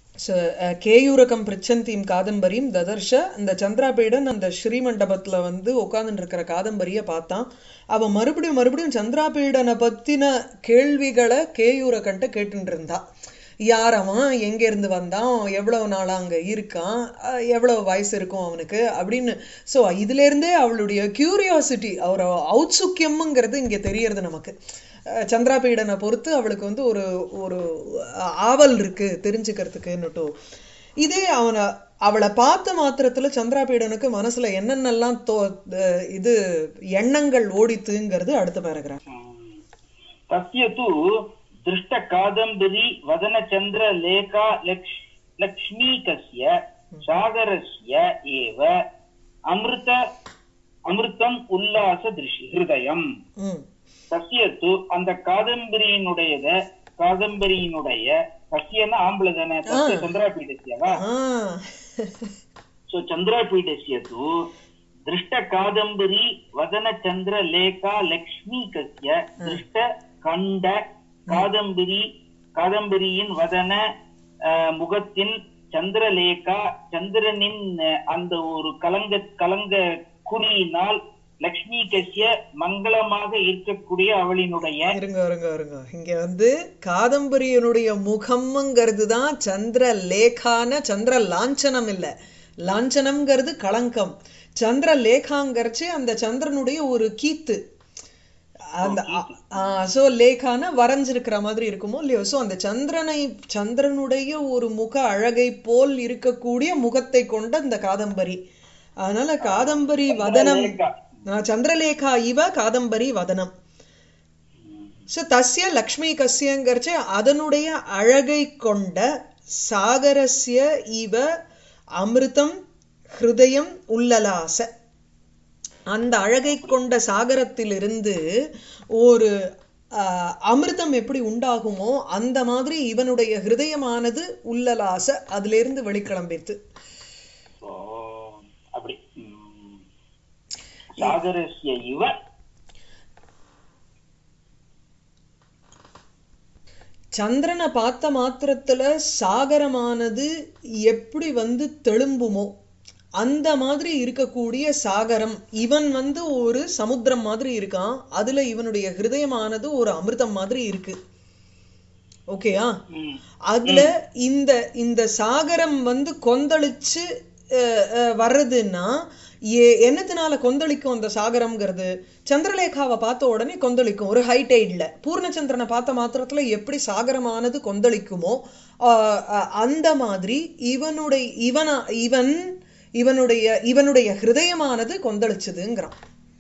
ச- அஹ், கேயூரகம் பிரிச்சந்தீம் காதம்பரியும் ததர்ஷ அந்த சந்திராபீடன் அந்த ஸ்ரீமண்டபத்துல வந்து உட்கார்ந்துட்டு இருக்கிற காதம்பரிய பார்த்தான் அவன் மறுபடியும் மறுபடியும் சந்திராபீடனை பத்தின கேள்விகளை கேயூரகன்ட்ட கேட்டுட்டு இருந்தா யார் அவன் எங்க இருந்து வந்தான் எவ்வளவு நாளா அங்க இருக்கான் அஹ், எவ்வளவு வயசு இருக்கும் அவனுக்கு அப்படின்னு சோ இதுல இருந்தே அவளுடைய கியூரியாசிட்டி அவர் ஔத்சுக்கியம்ங்கிறது இங்க தெரியறது நமக்கு அஹ், சந்திராபீடனை பொறுத்து அவளுக்கு வந்து ஒரு ஒரு ஆவல் இருக்கு தெரிஞ்சுக்கிறதுக்குன்னுட்டு இதே அவனை அவளை பார்த்த மாத்திரத்துல சந்திராபீடனுக்கு மனசுல என்னென்னலாம் தோ அஹ், இது எண்ணங்கள் ஓடித்துங்கிறது அடுத்த பேராகிராஃப் तस्य तु दृष्टकादम्बरी वदनचन्द्रलेखा लक्ष् लक्ष्मीकस्य सागरस्य एव अमृत अमृतम् उल्लासदृशि हृदयम् ம் தசிய து அந்த காதம்பரியினுடையத காதம்பரியினுடைய தசியன ஆம்பளை தானே தசிய சந்திராபீடசியவா ஆ ಸೊ ಚಂದ್ರಪೀಠಸ್ಯ ತು ದೃಷ್ಟ ಕಾದಂಬರಿ ವದನ ಚಂದ್ರ ಲೇಖಾ ಲಕ್ಷ್ಮೀಕಸ್ಯ ದೃಷ್ಟ கண்ட காதம்பரி காதம்பரியின் வதன அஹ், முகத்தின் சந்திரலேகா சந்திரனின் அஹ், அந்த ஒரு கலங்க கலங்க குறியினால் லக்ஷ்மி கசிய மங்களமாக இருக்கக்கூடிய அவளினுடைய இருங்க இருங்க இருங்க இங்க வந்து காதம்பரியனுடைய முகம்ங்கிறது தான் சந்திர லேகான சந்திர லாஞ்சனம் இல்ல லாஞ்சனம்ங்கிறது களங்கம் சந்திர லேகாங்கிறச்சு அந்த சந்திரனுடைய ஒரு கீத்து அந்த சோ லேகான வரைஞ்சிருக்கிற மாதிரி இருக்குமோ இல்லையோ சோ அந்த சந்திரனை சந்திரனுடைய ஒரு முக அழகை போல் இருக்கக்கூடிய முகத்தை கொண்ட அந்த காதம்பரி அதனால காதம்பரி வதனம் ஆ, சந்திரலேகா இவ காதம்பரி வதனம் சோ தஸ்ய லக்ஷ்மி கஸ்யங்கிறச்சு அதனுடைய அழகை கொண்ட சாகரஸ்ய இவ அமிர்தம் ஹிருதயம் உள்ளலாச அந்த அழகை கொண்ட சாகரத்திலிருந்து ஒரு ஆஹ், அமிர்தம் எப்படி உண்டாகுமோ அந்த மாதிரி இவனுடைய ஹிருதயமானது உள்ளலாச அதிலிருந்து வெளிக்கிளம்பித்து ஓ, அப்படி ம். சாகரஸ்ய இவ சந்திரனை பார்த்த மாத்திரத்துல சாகரமானது எப்படி வந்து தெளும்புமோ அந்த மாதிரி இருக்கக்கூடிய சாகரம் இவன் வந்து ஒரு சமுத்திரம் மாதிரி இருக்கான் அதுல இவனுடைய ஹிருதயமானது ஒரு அமிர்தம் மாதிரி இருக்கு ஓகேயா ம். அதுல இந்த இந்த சாகரம் வந்து கொந்தளிச்சு அஹ், அஹ், வர்றதுன்னா ஏ- என்னத்தினால கொந்தளிக்கும் அந்த சாகரம்ங்கிறது சந்திரலேகாவை பார்த்த உடனே கொந்தளிக்கும் ஒரு ஹைடைட்ல பூர்ணச்சந்திரனை பார்த்த மாத்திரத்துல எப்படி சாகரமானது கொந்தளிக்குமோ ஆஹ், அஹ், அந்த மாதிரி இவனுடைய இவனா இவன் இவனுடைய இவனுடைய ஹிருதயமானது கொந்தளிச்சதுங்கிறான்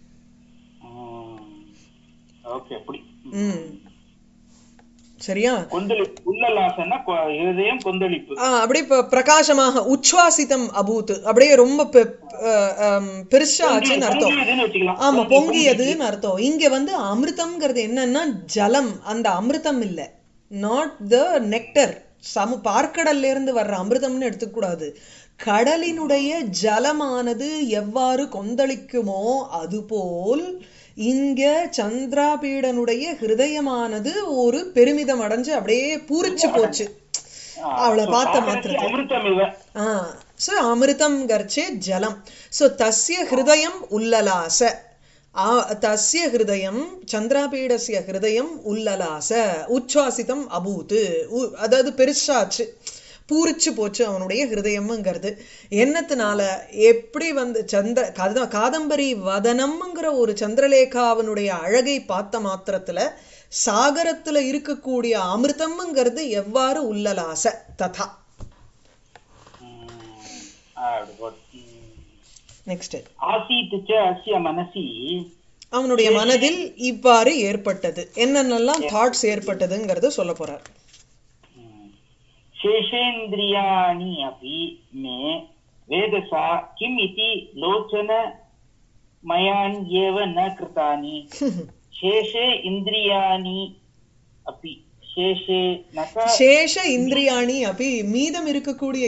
ஓகே அப்படி ம் சரியா கொந்தளிப்பு உள்ளலாசன்னா கொ- இருதயம் கொந்தளிப்பு ஆ, அப்படியே இப்ப பிரகாசமாக உச்வாசிதம் அபூத் அப்படியே ரொம்ப பெ- அஹ், ஹம், பெருசா ஆச்சுன்னு அர்த்தம் பொங்கியதுன்னு வச்சுக்கலாம் ஆமா பொங்கியதுன்னு அர்த்தம் இங்க வந்து அமிர்தம்ங்கிறது என்னன்னா ஜலம் அந்த அமிர்தம் இல்ல நாட் த நெக்டர் சமு பார்க்கடல்ல இருந்து வர்ற அமிர்தம்னு எடுத்துக்க கூடாது கடலினுடைய ஜலமானது எவ்வாறு கொந்தளிக்குமோ அதுபோல் இங்க சந்திராபீடனுடைய ஹிருதயமானது ஒரு பெருமிதம் அடைஞ்சு அப்படியே பூரிச்சு போச்சு அவளை பார்த்த மாத்திரத்துல அமிர்தம் இவ ஆ சோ அமிர்தம் கர்ச்சே ஜலம் சோ தஸ்ய ஹிருதயம் உல்லலாச ஆ தஸ்ய ஹிருதயம் சந்திராபீடஸ்ய ஹிருதயம் உல்லலாச உச்வாசிதம் அபூத்து உ- அதாவது பெருசாச்சு பூரிச்சு போச்சு அவனுடைய ஹிருதயம்ங்கிறது என்னத்தினால எப்படி வந்து சந்திர காத- காதம்பரி வதனம்ங்கிற ஒரு சந்திரலேகாவனுடைய அழகை பார்த்த மாத்திரத்துல சாகரத்துல இருக்கக்கூடிய அமிர்தம்ங்கிறது எவ்வாறு உல்லலாச ததா ம், அப்படி போட்டு. ம். நெக்ஸ்ட் ஆசீத் ச அஸ்ய மனசி அவனுடைய மனதில் இவ்வாறு ஏற்பட்டது என்னென்னலாம் தாட்ஸ் ஏற்பட்டதுங்கிறது சொல்ல போறார் ம். शेषेन्द्रियाणि अपि मे वेदसा किम् इति लोचन मयान्येव न कृतानि शेषे इन्द्रियाणि अपि शेषे न का சேஷ இந்திரியாணி அப்படி மீதம் இருக்கக்கூடிய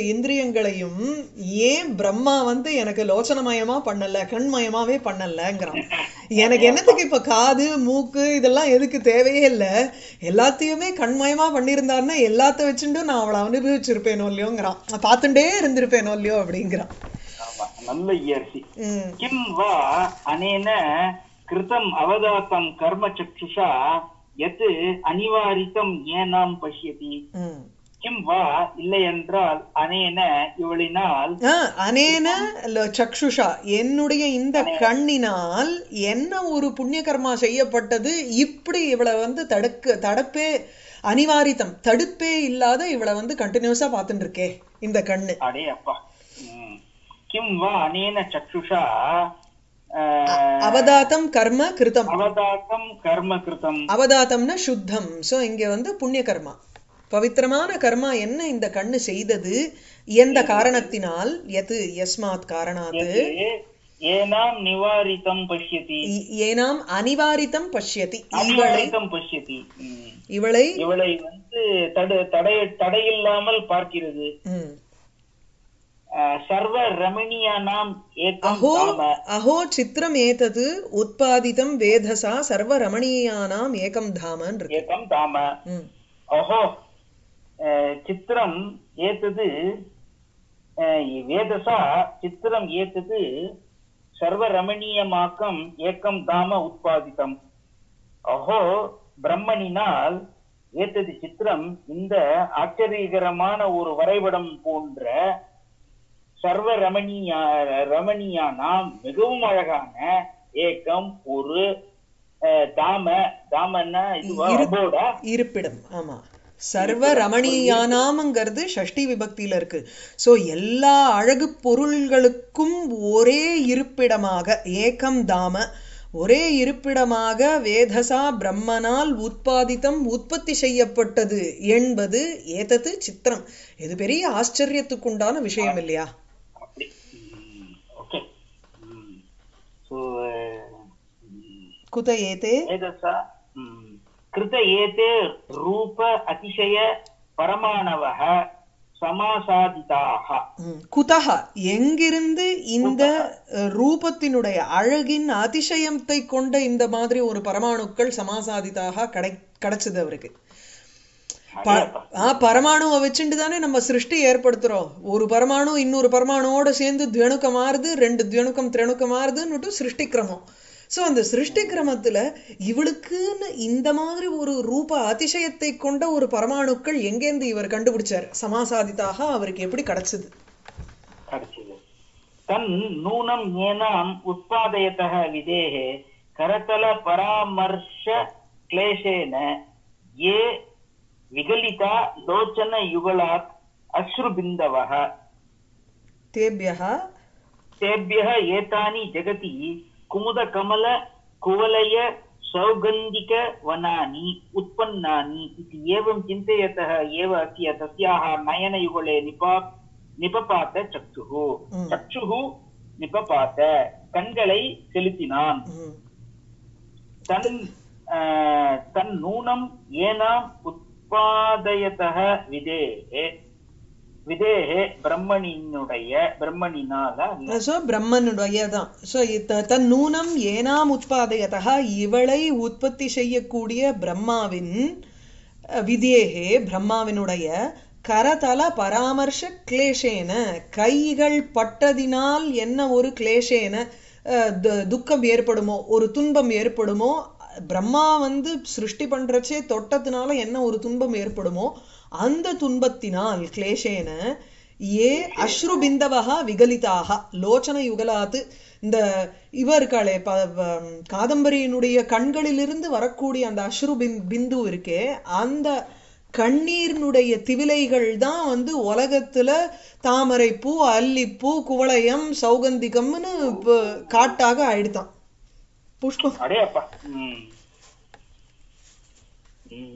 இந்திரியங்களையும் ஏன் பிரம்மா வந்து எனக்கு லோச்சனமயமா பண்ணல கண்மயமாவே பண்ணலங்கிறான் எனக்கு என்னத்துக்கு இப்ப காது மூக்கு இதெல்லாம் எதுக்கு தேவையே இல்ல எல்லாத்தையுமே கண்மயமா பண்ணியிருந்தாருன்னா எல்லாத்த வச்சுட்டு நான் அவளை அனுபவிச்சிருப்பேனோ இல்லையோங்கிறான் பார்த்துட்டே இருந்திருப்பேனோ இல்லையோ அப்படிங்கிறான் ஆமா நல்ல இயற்சி ம் किं वा अनेन कृतम् अवदातं कर्म चक्षुषा यत् அனிவாரித்தம் ஏனாம் பஷ்யதி ம் கிம் வா இல்லை என்றால் அனேன இவளினால் ஆ, அனேன ல- சக்ஷுஷா என்னுடைய இந்த கண்ணினால் என்ன ஒரு புண்ணிய கர்மா செய்யப்பட்டது இப்படி இவளை வந்து தடுக்க தடுப்பே அனிவாரித்தம் தடுப்பே இல்லாத இவளை வந்து கண்டினியூஸா பார்த்துட்டு இருக்கே இந்த கண்ணு அடே அப்பா ம். கிம் வா அனேன சக்ஷுஷா அஹ், அவதாத்தம் கர்ம கிருதம் அவதாத்தம் கர்ம கிருதம் அவதாத்தம்னா சுத்தம் சோ இங்க வந்து புண்ணிய கர்மா பவித்திரமான கர்மா என்ன இந்த கண்ணு செய்தது எந்த காரணத்தினால் எது யஸ்மாத் காரணாத் எது ஏனாம் நிவாரித்தம் பஷ்யதி இ- ஏனாம் அனிவாரித்தம் பஷ்யதி இவளை அனிவாரித்தம் பஷ்யதி ம். இவளை இவளை வந்து தடு தடை தடையில்லாமல் பார்க்கிறது ம். அஹ், சர்வ ரமணியானாம் ஏக்கம் அஹோ தாம அஹோ சித்திரம் ஏதது உத்பாதிதம் வேதசா சர்வ ரமணீயானாம் ஏகம் தாமன் இருக்கு ஏக்கம் தாம ம். अहो चित्रम् एतद् अ, वेदसा चित्रम् एतद् सर्वरमणीयमाकम् एकं धाम उत्पादितम् अहो பிரம்மனினால் ஏத்தது சித்திரம் இந்த ஆச்சரியகரமான ஒரு வரைபடம் போன்ற சர்வ ரமணியா ரமணியானாம் மிகவும் அழகான ஏக்கம் ஒரு அஹ், தாம தாமன்னா இதுவா இரு- abode-ஆ? இருப்பிடம் ஆமா சர்வ ரமணீயானாம்ங்கிறது ஷஷ்டி விபக்தியில இருக்கு சோ எல்லா அழகு பொருள்களுக்கும் ஒரே இருப்பிடமாக ஏகம் தாம ஒரே இருப்பிடமாக வேதசா பிரம்மனால் உத்பாதித்தம் உற்பத்தி செய்யப்பட்டது என்பது ஏதது சித்திரம் இது பெரிய ஆச்சரியத்துக்குண்டான விஷயம் இல்லையா அப்படி ஓகே ஸோ குத ஏதே ஏதசா ம், கிருத ஏதே ரூப அதிசய பரமாணவः சமாசாதிதாக ம். குதஹ எங்கிருந்து இந்த அஹ், ரூபத்தினுடைய அழகின் அதிசயத்தை கொண்ட இந்த மாதிரி ஒரு பரமாணுக்கள் சமாசாதிதாக கடை கிடைச்சது அவருக்கு ப- ஆ பரமாணுவை வச்சுட்டு தானே நம்ம சிருஷ்டி ஏற்படுத்துறோம் ஒரு பரமாணு இன்னொரு பரமாணுவோட சேர்ந்து துவணுக்கம் மாறுது ரெண்டு துவணுக்கம் திரணுக்கம் மாறுதுன்னுட்டு சிருஷ்டி கிரமம் சோ அந்த சிருஷ்டி கிரமத்துல இவளுக்குன்னு இந்த மாதிரி ஒரு ரூப அதிசயத்தை கொண்ட ஒரு பரமாணுக்கள் எங்கேருந்து இவர் கண்டுபிடிச்சார் சமாசாதிதாக அவருக்கு எப்படி கிடைச்சது கிடைச்சது தன் நூனம் ஏனாம் உத்பாதயத்தः விதேः கரதல பராமர்ஷ क्लेशेन ये विगलिता लोचन युगलात् अश्रुबिन्दवः தேபியः तेभ्यः एतानि जगति कुमुदकमल कुवलय सौगन्धिकवनानि उत्पन्नानि इति एवं चिन्तयतः एव अस्य तस्याः नयनयुगले निपा நிபபாத்த சக்ஷுஹு ம். சக்ஷுஹு நிபபாத்த கண்களை செலுத்தினான் ம். தன் ஆஹ், தன் நூனம் ஏனாம் உத்பாதயத்தः விதேஹே விதேஹே பிரம்மணினுடைய பிரம்மணினால ஸோ பிரம்மனுடைய தான் ஸோ தன் நூனம் ஏனாம் உத்பாதயதா இவளை உற்பத்தி செய்யக்கூடிய பிரம்மாவின் அஹ், விதேகே பிரம்மாவினுடைய கரதல பராமர்ஷ கிளேஷேன கைகள் பட்டதினால் என்ன ஒரு கிளேஷேன அஹ், து- துக்கம் ஏற்படுமோ ஒரு துன்பம் ஏற்படுமோ பிரம்மா வந்து சிருஷ்டி பண்றச்சே தொட்டத்தினால என்ன ஒரு துன்பம் ஏற்படுமோ அந்த துன்பத்தினால் கிளேஷேன ஏ அஸ்ரு பிந்தவகா விகலிதாக லோச்சன யுகலாத்து இந்த இவ இருக்காளே ப ப- காதம்பரியினுடைய கண்களிலிருந்து வரக்கூடிய அந்த அஸ்ரு பின் பிந்து இருக்கே அந்த கண்ணீரினுடைய திவிலைகள் தான் வந்து உலகத்துல தாமரைப்பூ அல்லிப்பூ குவளையம் சௌகந்திகம்னு இப்ப காட்டாக ஆயிடுதான் புஷ்பம் அடே அப்பா ம். ம்.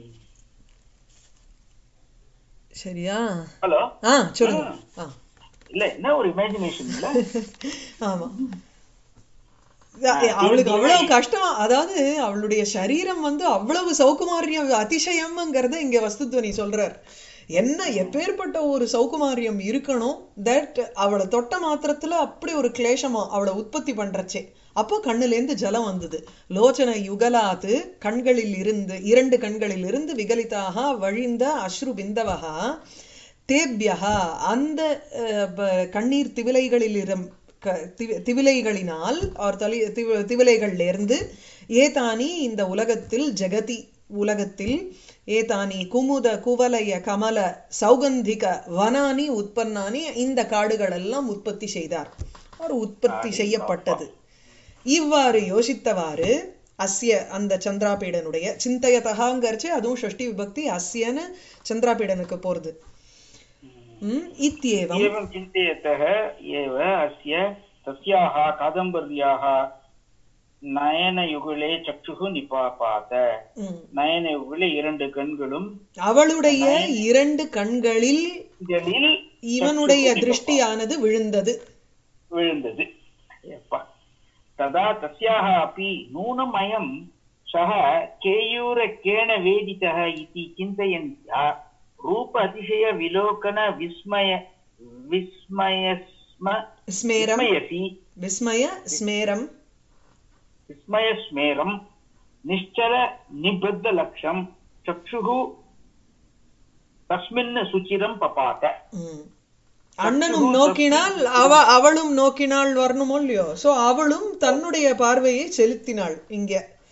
சரியா ஹலோ ஆ சொல்லுங்க ஆ இல்ல என்ன ஒரு இமேஜினேஷன் இல்ல ஆமா அவளுக்கு அவ்வளவு கஷ்டம் அதாவது அவளுடைய சரீரம் வந்து அவ்வளவு சௌகுமாரியம் அதிசயம்ங்கிறத இங்க வஸ்துத்வனி சொல்றார் என்ன எப்பேற்பட்ட ஒரு சௌகுமாரியம் இருக்கணும் தட் அவளை தொட்ட மாத்திரத்துல அப்படி ஒரு கிளேசமா அவளை உற்பத்தி பண்றச்சே அப்போ கண்ணுலேருந்து ஜலம் வந்தது லோச்சன யுகலாத்து கண்களில் இருந்து இரண்டு கண்களில் இருந்து விகலிதாக வழிந்த அஸ்ரு பிந்தவகா தேபியகா அந்த அஹ், ப- கண்ணீர் திவிலைகளில் இரும் க- திவி- திவிலைகளினால் அவர் தலி திவ- திவிலைகள்லேருந்து ஏதானி இந்த உலகத்தில் ஜெகதி உலகத்தில் ஏதானி குமுத குவலய கமல சௌகந்திக வனானி உற்பன்னானி இந்த காடுகள் எல்லாம் உற்பத்தி செய்தார் ஒரு உற்பத்தி செய்யப்பட்டது இவ்வாறு யோசித்தவாறு அஸ்ய அந்த சந்திராபீடனுடைய சிந்தையதகாங்கிறச்சு அதுவும் ஷஷ்டி விபக்தி அஸ்யன்னு சந்திராபீடனுக்கு போறது ம், இத்யேவம் एवं चिन्तयतः एव अस्य तस्याः कादम्बर्याः நயனயுகுலே சக்ஷுகு நிபாபாத ம். நயனயுகுலே இரண்டு கண்களும் அவளுடைய இரண்டு கண்களில் இதழில் இவனுடைய சக்ஷுகு திருஷ்டியானது விழுந்தது விழுந்தது எப்பா तदा तस्याः अपि नूनम् अयं सः केयूरकेण वेदितः इति चिन्तयन्त्या रूप अतिशयविलोकन विस्मय विस्मयस्म ஸ்மேரம் विस्मयसि விஸ்மய ஸ்மேரம் विस्मयस्मेरं निश्चल निबद्धलक्षं चक्षुः तस्मिन् सुचिरं पपात ம். அண்ணனும் நோக்கினாள் அவ அவளும் நோக்கினாள் வரணுமோ இல்லையோ சோ அவளும் தன்னுடைய பார்வையை செலுத்தினாள் இங்க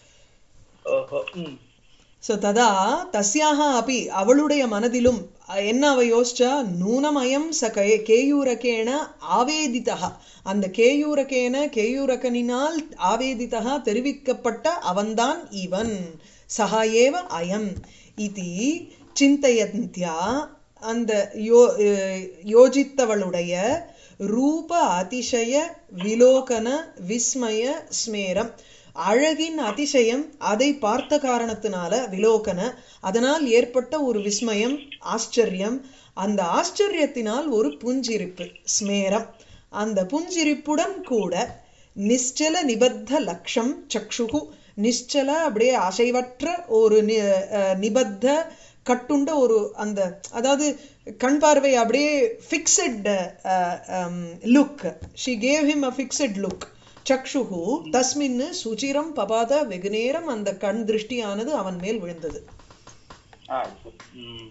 சோ ததா தஸ்யாக அபி அவளுடைய மனதிலும் அஹ், என்ன அவ யோசிச்சா நூனமயம் ச கே- கேயூரகேன ஆவேதிதா அந்த கேயூரகேன கேயூரகனினால் ஆவேதிதா தெரிவிக்கப்பட்ட அவன்தான் இவன் சஹா ஏவ அயம் இதி சிந்தயந்தியா அந்த யோ அஹ், யோசித்தவளுடைய ரூப அதிசய விலோகன விஸ்மய ஸ்மேரம் அழகின் அதிசயம் அதை பார்த்த காரணத்தினால விலோகன அதனால் ஏற்பட்ட ஒரு விஸ்மயம் ஆச்சரியம் அந்த ஆச்சரியத்தினால் ஒரு புஞ்சிரிப்பு ஸ்மேரம் அந்த புஞ்சிரிப்புடன் கூட நிశ్చல நிபத்த லக்ஷம் சக்ஷுகு நிశ్చல அப்படியே அசைவற்ற ஒரு நி- அஹ் நிபத்த கட்டுண்ட ஒரு அந்த அதாவது கண் பார்வை அப்படியே fixed look she gave him a fixed look சக்ஷுகு தஸ்மின் சுச்சிரம் பபாத வெகுநேரம் அந்த கண் திருஷ்டியானது அவன் மேல் விழுந்தது ಆಯ್ತು ಹ್ಮ್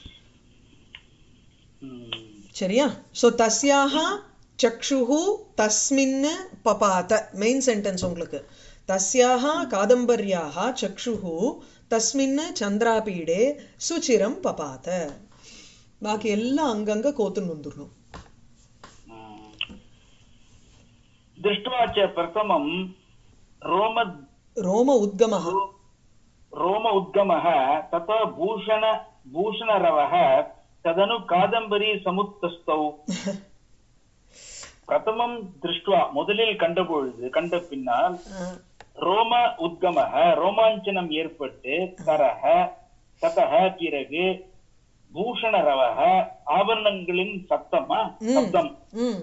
ಹ್ಮ್ சரியா சோ தஸ்யாக சக்ஷுஹு தஸ்மின் பபாத மெயின் சென்டென்ஸ் உங்களுக்கு தஸ்யாக காதம்பர்யாக சக்ஷுஹு தஸ்மின் சந்திராபீடே சுச்சிரம் பபாத பாக்கி எல்லாம் அங்கங்க கோத்துன்னு வந்துடணும் ಹ್ಮ್. दृष्ट्वा च प्रथमं रोम ரோம உத்கமஹ रोम उद्गमः तथा भूषण भूषणरवः तदनु कादम्बरी समुत्तस्तौ பிரதமம் திருஷ்டுவா முதலில் கண்டபொழுது கண்ட பின்னால் அஹ், ரோம உத்கமக ரோமாஞ்சனம் ஏற்பட்டு தரக ததக பிறகு பூஷணரவக ஆபரணங்களின் சத்தமா ம். சப்தம் ம்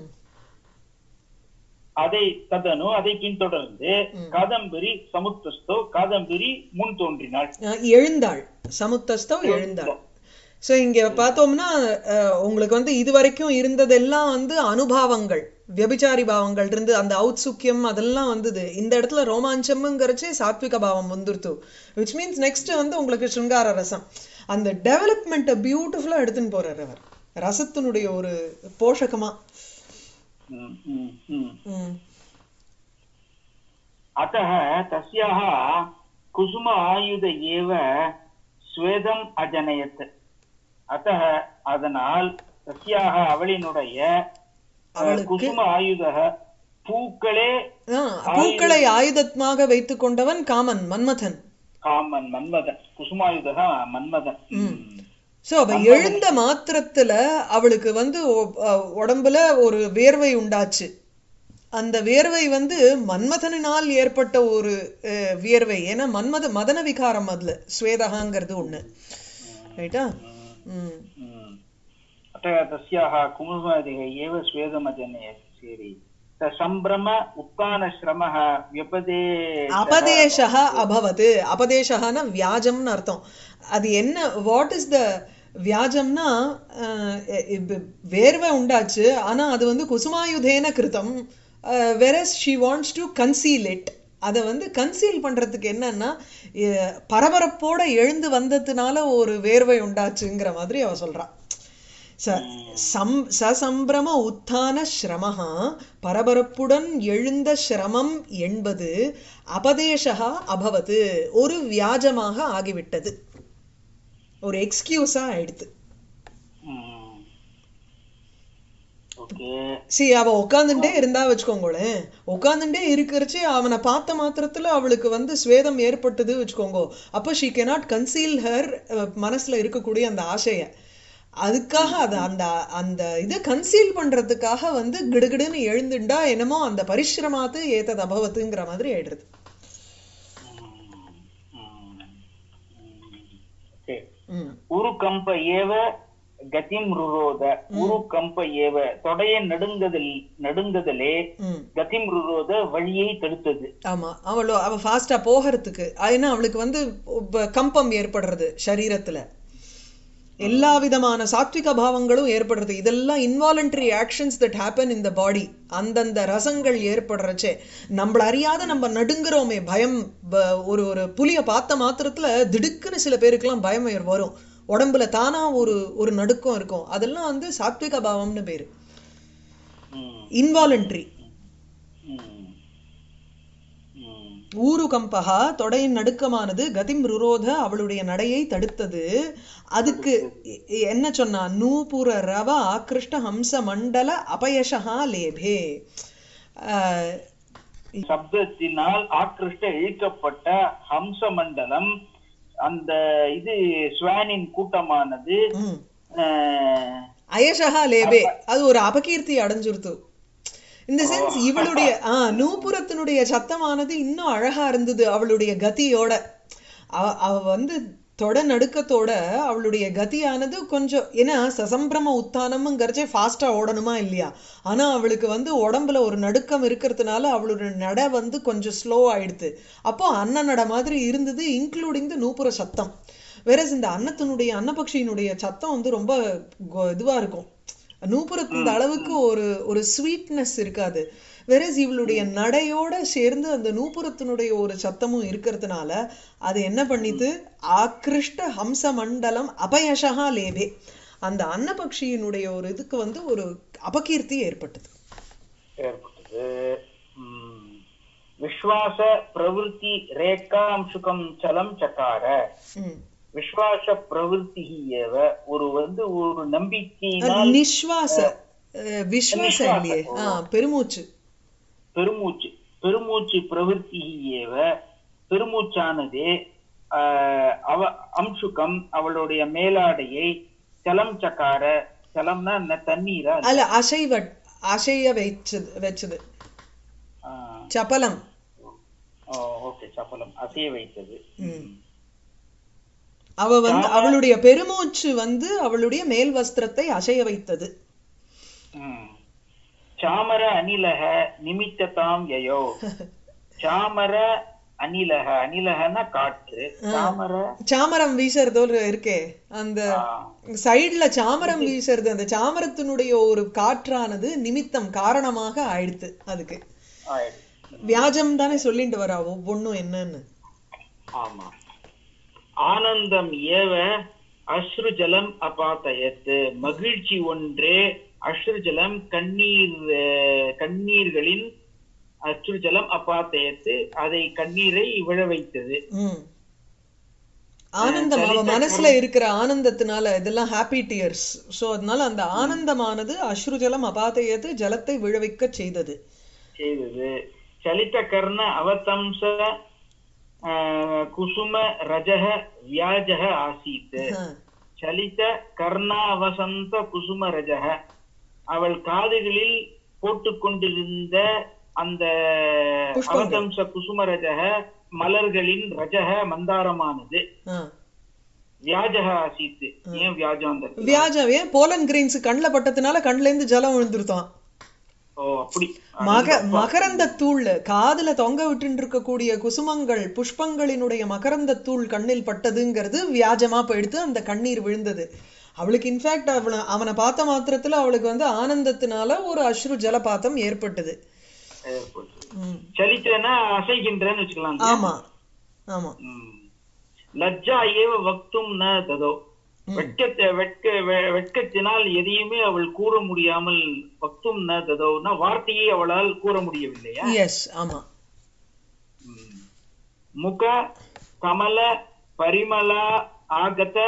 அதை ததனு அதை பின்தொடர்ந்து காதம்பரி சமுத்தஸ்தோ காதம்பரி முன் தோன்றினாள் அஹ், எழுந்தாள் சமுத்தஸ்தவ் எழுந்தாள் சோ இங்க பார்த்தோம்னா அஹ், உங்களுக்கு வந்து இது வரைக்கும் இருந்ததெல்லாம் வந்து அனுபாவங்கள் வியபிச்சாரி பாவங்கள் இருந்து அந்த ஔத்சுக்கியம் அதெல்லாம் வந்தது இந்த இடத்துல ரோமாஞ்சம்ங்கிறச்சே சாத்விக பாவம் வந்துருத்து விச் மீன்ஸ் நெக்ஸ்ட் வந்து உங்களுக்கு சிருங்கார ரசம் அந்த டெவலப்மெண்ட்டை பியூட்டிஃபுல்லா எடுத்துன்னு போறாரு அவர் ரசத்தினுடைய ஒரு போஷகமா ம், ம், ம். ம் अतः तस्याः कुसुम आयुध एव ஸ்வேதம் அஜனயத் அத்தः அதனால் தஸ்யாக அவளினுடைய அஹ், அவளுக்கு- குசும ஆயுத பூக்களே ஆ, பூக்களை ஆயுதமாக வைத்துக் கொண்டவன் காமன் மன்மதன் காமன் மன்மதன் குசுமாயுதா மன்மதன் ம். சோ அவ எழுந்த மாத்திரத்துல அவளுக்கு வந்து ஒ- அஹ் உடம்புல ஒரு வேர்வை உண்டாச்சு அந்த வேர்வை வந்து மன்மதனினால் ஏற்பட்ட ஒரு அஹ், வியர்வை ஏன்னா மன்மத மதன விகாரம் அதுல ஸ்வேதகாங்கிறது ஒண்ணு ரைட்டா ம் ம். अतः तस्याः कुमुदः एव स्वेदमजनयत् सेरि स सम्भ्रम उत्तानश्रमः व्यपदे அபதேசக அபவது அபதேசகனா வியாஜம்னு அர்த்தம் அது என்ன வாட் இஸ் த வியாஜம்னா அஹ், இப்ப வேர்வை உண்டாச்சு ஆனா அது வந்து குசுமாயுதேன கிருதம் whereas she wants to conceal it அதை வந்து கன்சீல் பண்றதுக்கு என்னன்னா அஹ், பரபரப்போட எழுந்து வந்ததுனால ஒரு வேர்வை உண்டாச்சுங்கிற மாதிரி அவ சொல்றா ச சம் சசம்பிரம உத்தான ஸ்ரமஹா பரபரப்புடன் எழுந்த சிரமம் என்பது அபதேசா அபவது ஒரு வியாஜமாக ஆகிவிட்டது ஒரு எக்ஸ்கியூஸா ஆயிடுத்து ஓகே சி அவ உட்காந்துட்டே இருந்தா வச்சுக்கோங்களேன் உட்காந்துட்டே இருக்கிறச்சு அவனை பார்த்த மாத்திரத்துல அவளுக்கு வந்து ஸ்வேதம் ஏற்பட்டது வச்சுக்கோங்க அப்போ ஷீ cannot கன்சீல் ஹர் மனசுல இருக்கக்கூடிய அந்த ஆசைய அதுக்காக அது அந்த அந்த இதை கன்சீல் பண்றதுக்காக வந்து கிடுகிடுன்னு எழுந்துண்டா என்னமோ அந்த பரிசிரமாத்து ஏத்தது அபவத்துங்கிற மாதிரி ஆயிடுறது ஓகே ம் உருகம்ப ஏவ கதிம் ருரோத உருகம்ப ஏவ தொடைய நடுங்குதல் நடுங்குதலே ம் கதிம் ருரோத வழியை தடுத்தது ஆமா அவளோ அவ ஃபாஸ்டா போகிறதுக்கு ஏன்னா அவளுக்கு வந்து உப்ப- கம்பம் ஏற்படுறது சரீரத்துல எல்லா விதமான சாத்விக பாவங்களும் ஏற்படுறது இதெல்லாம் involuntary actions that happen in the body அந்தந்த ரசங்கள் ஏற்படுறச்சே நம்மள அறியாத நம்ம நடுங்குறோமே பயம் ப- ஒரு ஒரு புலிய பார்த்த மாத்திரத்துல திடுக்குன்னு சில பேருக்குலாம் பயம் ஏற் வரும் உடம்புல தானா ஒரு ஒரு நடுக்கம் இருக்கும் அதெல்லாம் வந்து சாத்விக பாவம்னு பேரு ம், இன்வாலண்டரி ம், ம். ஊரு கம்பகா தொடையின் நடுக்கமானது கதிம் ருரோத அவளுடைய நடையை தடுத்தது அதுக்கு எ- என்ன சொன்னா நூபுர ரவ ஆக்ருஷ்ட ஹம்ச மண்டல அபயசகா லேபே ஆஹ் சப்தத்தினால் ஆக்கிருஷ்ட இழுக்கப்பட்ட ஹம்ச மண்டலம் அந்த இது ஸ்வானின் கூட்டமானது ம். அஹ், அயசகா லேபே அது ஒரு அபகீர்த்தி அடைஞ்சுருத்து இந்த சென்ஸ் இவளுடைய ஆ நூபுரத்தினுடைய சத்தமானது இன்னும் அழகா இருந்தது அவளுடைய கதியோட அவ அவ வந்து தொட நடுக்கத்தோட அவளுடைய கதியானது கொஞ்சம் ஏன்னா சசம்பிரம உத்தானம்ங்கிறச்சே ஃபாஸ்டா ஓடணுமா இல்லையா ஆனா அவளுக்கு வந்து உடம்புல ஒரு நடுக்கம் இருக்கிறதுனால அவளுடைய நட வந்து கொஞ்சம் ஸ்லோ ஆயிடுது அப்போ அன்ன நட மாதிரி இருந்தது இன்க்ளூடிங் த நூப்புர சத்தம் வேற இந்த அன்னத்தினுடைய அன்னபக்ஷியினுடைய சத்தம் வந்து ரொம்ப கொ- இதுவா இருக்கும் நூப்புரத்தின் அளவுக்கு ஒரு ஒரு ஸ்வீட்னஸ் இருக்காது வெரஸ் இவளுடைய நடையோட சேர்ந்து அந்த நூப்புரத்தினுடைய ஒரு சத்தமும் இருக்கிறதுனால அது என்ன பண்ணித்து ஆக்ருஷ்ட ஹம்ச மண்டலம் அபயசகா லேபே அந்த அன்னபக்ஷியினுடைய ஒரு இதுக்கு வந்து ஒரு அபகீர்த்தி ஏற்பட்டது ஏற்பட்டது ம். விஸ்வாச பிரவருத்தி ரேகாம்சுகம் சலம் சகார ம். விஸ்வாச பிரவருத்தி ஏவ ஒரு வந்து ஒரு நம்பிக்கையினால் நிஸ்வாச அஹ், விஸ்வாசம் இல்லையே ஆ பெருமூச்சு பெருமூச்சு பெருமூச்சு பிரவருத்தி ஏவ பெருமூச்சானதே ஆஹ், அவ அம்சுகம் அவளுடைய மேலாடையை சலம் சக்கார சலம்னா என்ன தண்ணீரா அல்ல அசைவ அசைய வச்சது வச்சது ஆஹ், சபலம் ஓ, ஓகே சப்பலம் அசைய வைத்தது ம். அவ வந்து அவளுடைய பெருமூச்சு வந்து அவளுடைய மேல் வஸ்திரத்தை அசைய வைத்தது ம். சாமர அனிலக நிமித்ததாம் யயோ சாமர அனிலக அனிலகன்னா காற்று சாமர சாமரம் வீசறதோ இருக்கே அந்த ஆஹ், சைடுல சாமரம் வீசுறது அந்த சாமரத்தினுடைய ஒரு காற்றானது நிமித்தம் காரணமாக ஆயிடுத்து அதுக்கு ஆயிடுச்சு. வியாஜம் தானே சொல்லிட்டு வரா ஒவ்வொன்னும் என்னன்னு ஆமா ஆனந்தம் ஏவ அஸ்ரு ஜலம் அபாத்தயத்து மகிழ்ச்சி ஒன்றே அஸ்ரு ஜலம் கண்ணீர் அஹ், கண்ணீர்களின் அஸ்ரு ஜலம் அபாத்தயத்து அதை கண்ணீரை விழ வைத்தது ம் ஆனந்தம் அவ மனசுல இருக்கிற ஆனந்தத்தினால இதெல்லாம் ஹாப்பி டியர்ஸ் சோ அதனால அந்த ஆனந்தமானது அஸ்ருஜலம் அபாதையது ஜலத்தை விழவைக்க செய்தது செய்தது சலித கர்ண அவதம்ச அஹ், குசும ரஜக வியாஜக ஆசீத் ஆஹ். சலித கர்ணாவசந்த குசும ரஜக அவள் காதுகளில் போட்டுக்கொண்டிருந்த அந்த புஷ்பங்கள். அவதம்ச குசும ரஜக மலர்களின் ரஜக மந்தாரமானது ஆஹ். வியாஜக ஆசீத்து ஏன் வியாஜம் அந்த இடத்துல? வியாஜவே போலன் கிரீன்ஸ் கண்ணுல பட்டதுனால கண்ணுல இருந்து ஜலம் விழுந்துருத்தான் ஓ அப்படி மக மகரந்த தூள் காதுல தொங்க விட்டு இருக்கக்கூடிய குசுமங்கள் புஷ்பங்களினுடைய மகரந்த தூள் கண்ணில் பட்டதுங்கிறது வியாஜமா போயிடுத்து அந்த கண்ணீர் விழுந்தது அவளுக்கு இன்ஃபேக்ட் அவனை அவனை பார்த்த மாத்திரத்துல அவளுக்கு வந்து ஆனந்தத்தினால ஒரு அஸ்ரு ஜலபாத்தம் ஏற்பட்டது ஏற்பட்டு ம். சலித்தேன்னா அசைகின்றேன்னு வச்சுக்கலாம் ஆமா ஆமா ம். லஜ்ஜா ஏவ வக்தும் ந ததோ வெட்கத்தை வெட்க வெ- வெட்கத்தினால் எதையுமே அவள் கூற முடியாமல் வக்தும் ந ததோன்னா வார்த்தையை அவளால் கூற முடியவில்லையா எஸ் ஆமா ம். முக கமல பரிமள ஆகத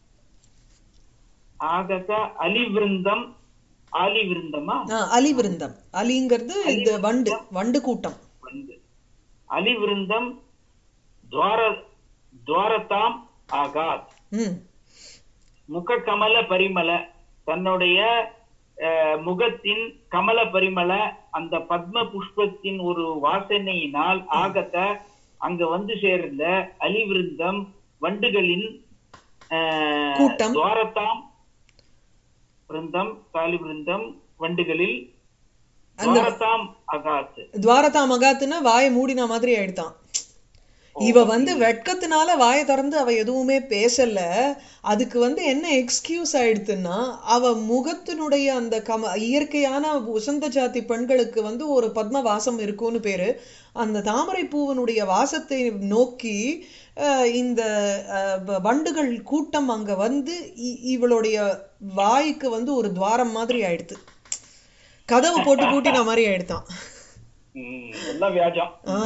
ஆகத அலிவிருந்தம் ஆலி விருந்தமா ஆ, அலி விருந்தம் அலிங்கிறது இந்த வண்டு வண்டு கூட்டம் வந்து அலிவிருந்தம் துவார துவாரதாம் ஆகாத் ம் முக கமல பரிமள தன்னுடைய அஹ், முகத்தின் கமல பரிமள அந்த பத்ம புஷ்பத்தின் ஒரு வாசனையினால் ஆகத்த அங்க வந்து சேர்ந்த அலிவிருந்தம் வண்டுகளின் அஹ், கூட்டம். துவாரத்தாம் விருந்தம் காலி விருந்தம் வண்டுகளில் அந்த- துவாரத்தாம் அகாத் துவாரதா மகாத்துன்னா வாயை மூடின மாதிரி ஆயிடுதான் இவ வந்து வெட்கத்தினால வாயை திறந்து அவ எதுவுமே பேசல அதுக்கு வந்து என்ன எக்ஸ்கியூஸ் ஆயிடுத்துன்னா அவ முகத்தினுடைய அந்த கம இயற்கையான உசந்த ஜாதி பெண்களுக்கு வந்து ஒரு பத்ம வாசம் இருக்கும்னு பேரு அந்த தாமரை பூவனுடைய வாசத்தை நோக்கி அஹ், இந்த அஹ், வ- வண்டுகள் கூட்டம் அங்க வந்து இ- இவளுடைய வாய்க்கு வந்து ஒரு துவாரம் மாதிரி ஆயிடுத்து கதவு போட்டு பூட்டின மாதிரி ஆயிடுதான் ம், எல்லாம் வியாஜம் ஆ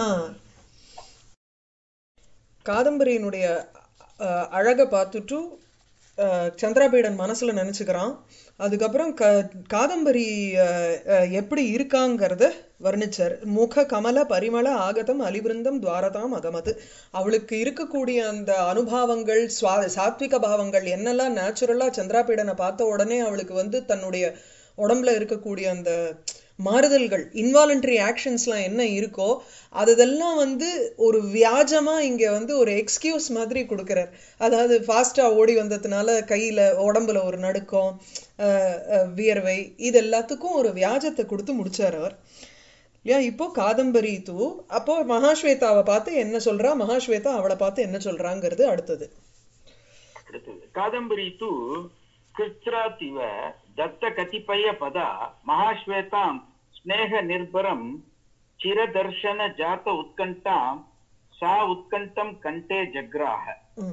காதம்பரியினுடைய அஹ், அழகை பார்த்துட்டு அஹ், சந்திராபீடன் மனசுல நினைச்சுக்கிறான் அதுக்கப்புறம் க காதம்பரி அஹ், அஹ், எப்படி இருக்காங்கிறத வர்ணிச்சார் முக கமல பரிமள ஆகதம் அலிவிருந்தம் துவாரதாம் அகமது அவளுக்கு இருக்கக்கூடிய அந்த அனுபாவங்கள் சுவா சாத்விக பாவங்கள் என்னெல்லாம் நேச்சுரலா சந்திராபீடனை பார்த்த உடனே அவளுக்கு வந்து தன்னுடைய உடம்புல இருக்கக்கூடிய அந்த மாறுதல்கள் இன்வாலண்டரி ஆக்ஷன்ஸ்லாம் என்ன இருக்கோ அதெல்லாம் வந்து ஒரு வியாஜமா இங்க வந்து ஒரு எக்ஸ்கியூஸ் மாதிரி கொடுக்கிறார் அதாவது ஃபாஸ்டா ஓடி வந்ததுனால கையில உடம்புல ஒரு நடுக்கம் அஹ், அஹ், வியர்வை இது எல்லாத்துக்கும் ஒரு வியாஜத்தை கொடுத்து முடிச்சார் அவர் இல்லையா இப்போ காதம்பரி தூ அப்போ மகாஸ்வேதாவை பார்த்து என்ன சொல்றா மகாஸ்வேதா அவளை பார்த்து என்ன சொல்றாங்கிறது அடுத்தது அடுத்தது காದಂಬರಿ ತು ಕೃಚ್ರಾತಿವ ದತ್ತ ಕತಿಪಯ ಪದ ಮಹಾಶ್ವೇತಾಂ ಸ್ನೇಹ ನಿರ್ಭರಂ ಚಿರದರ್ಶನ ಜಾತ ಉತ್ಕಂಠಾಂ ಸಾ ಉತ್ಕಂಠಂ ಕಂಠೆ ಜಗ್ರಾಹ ம்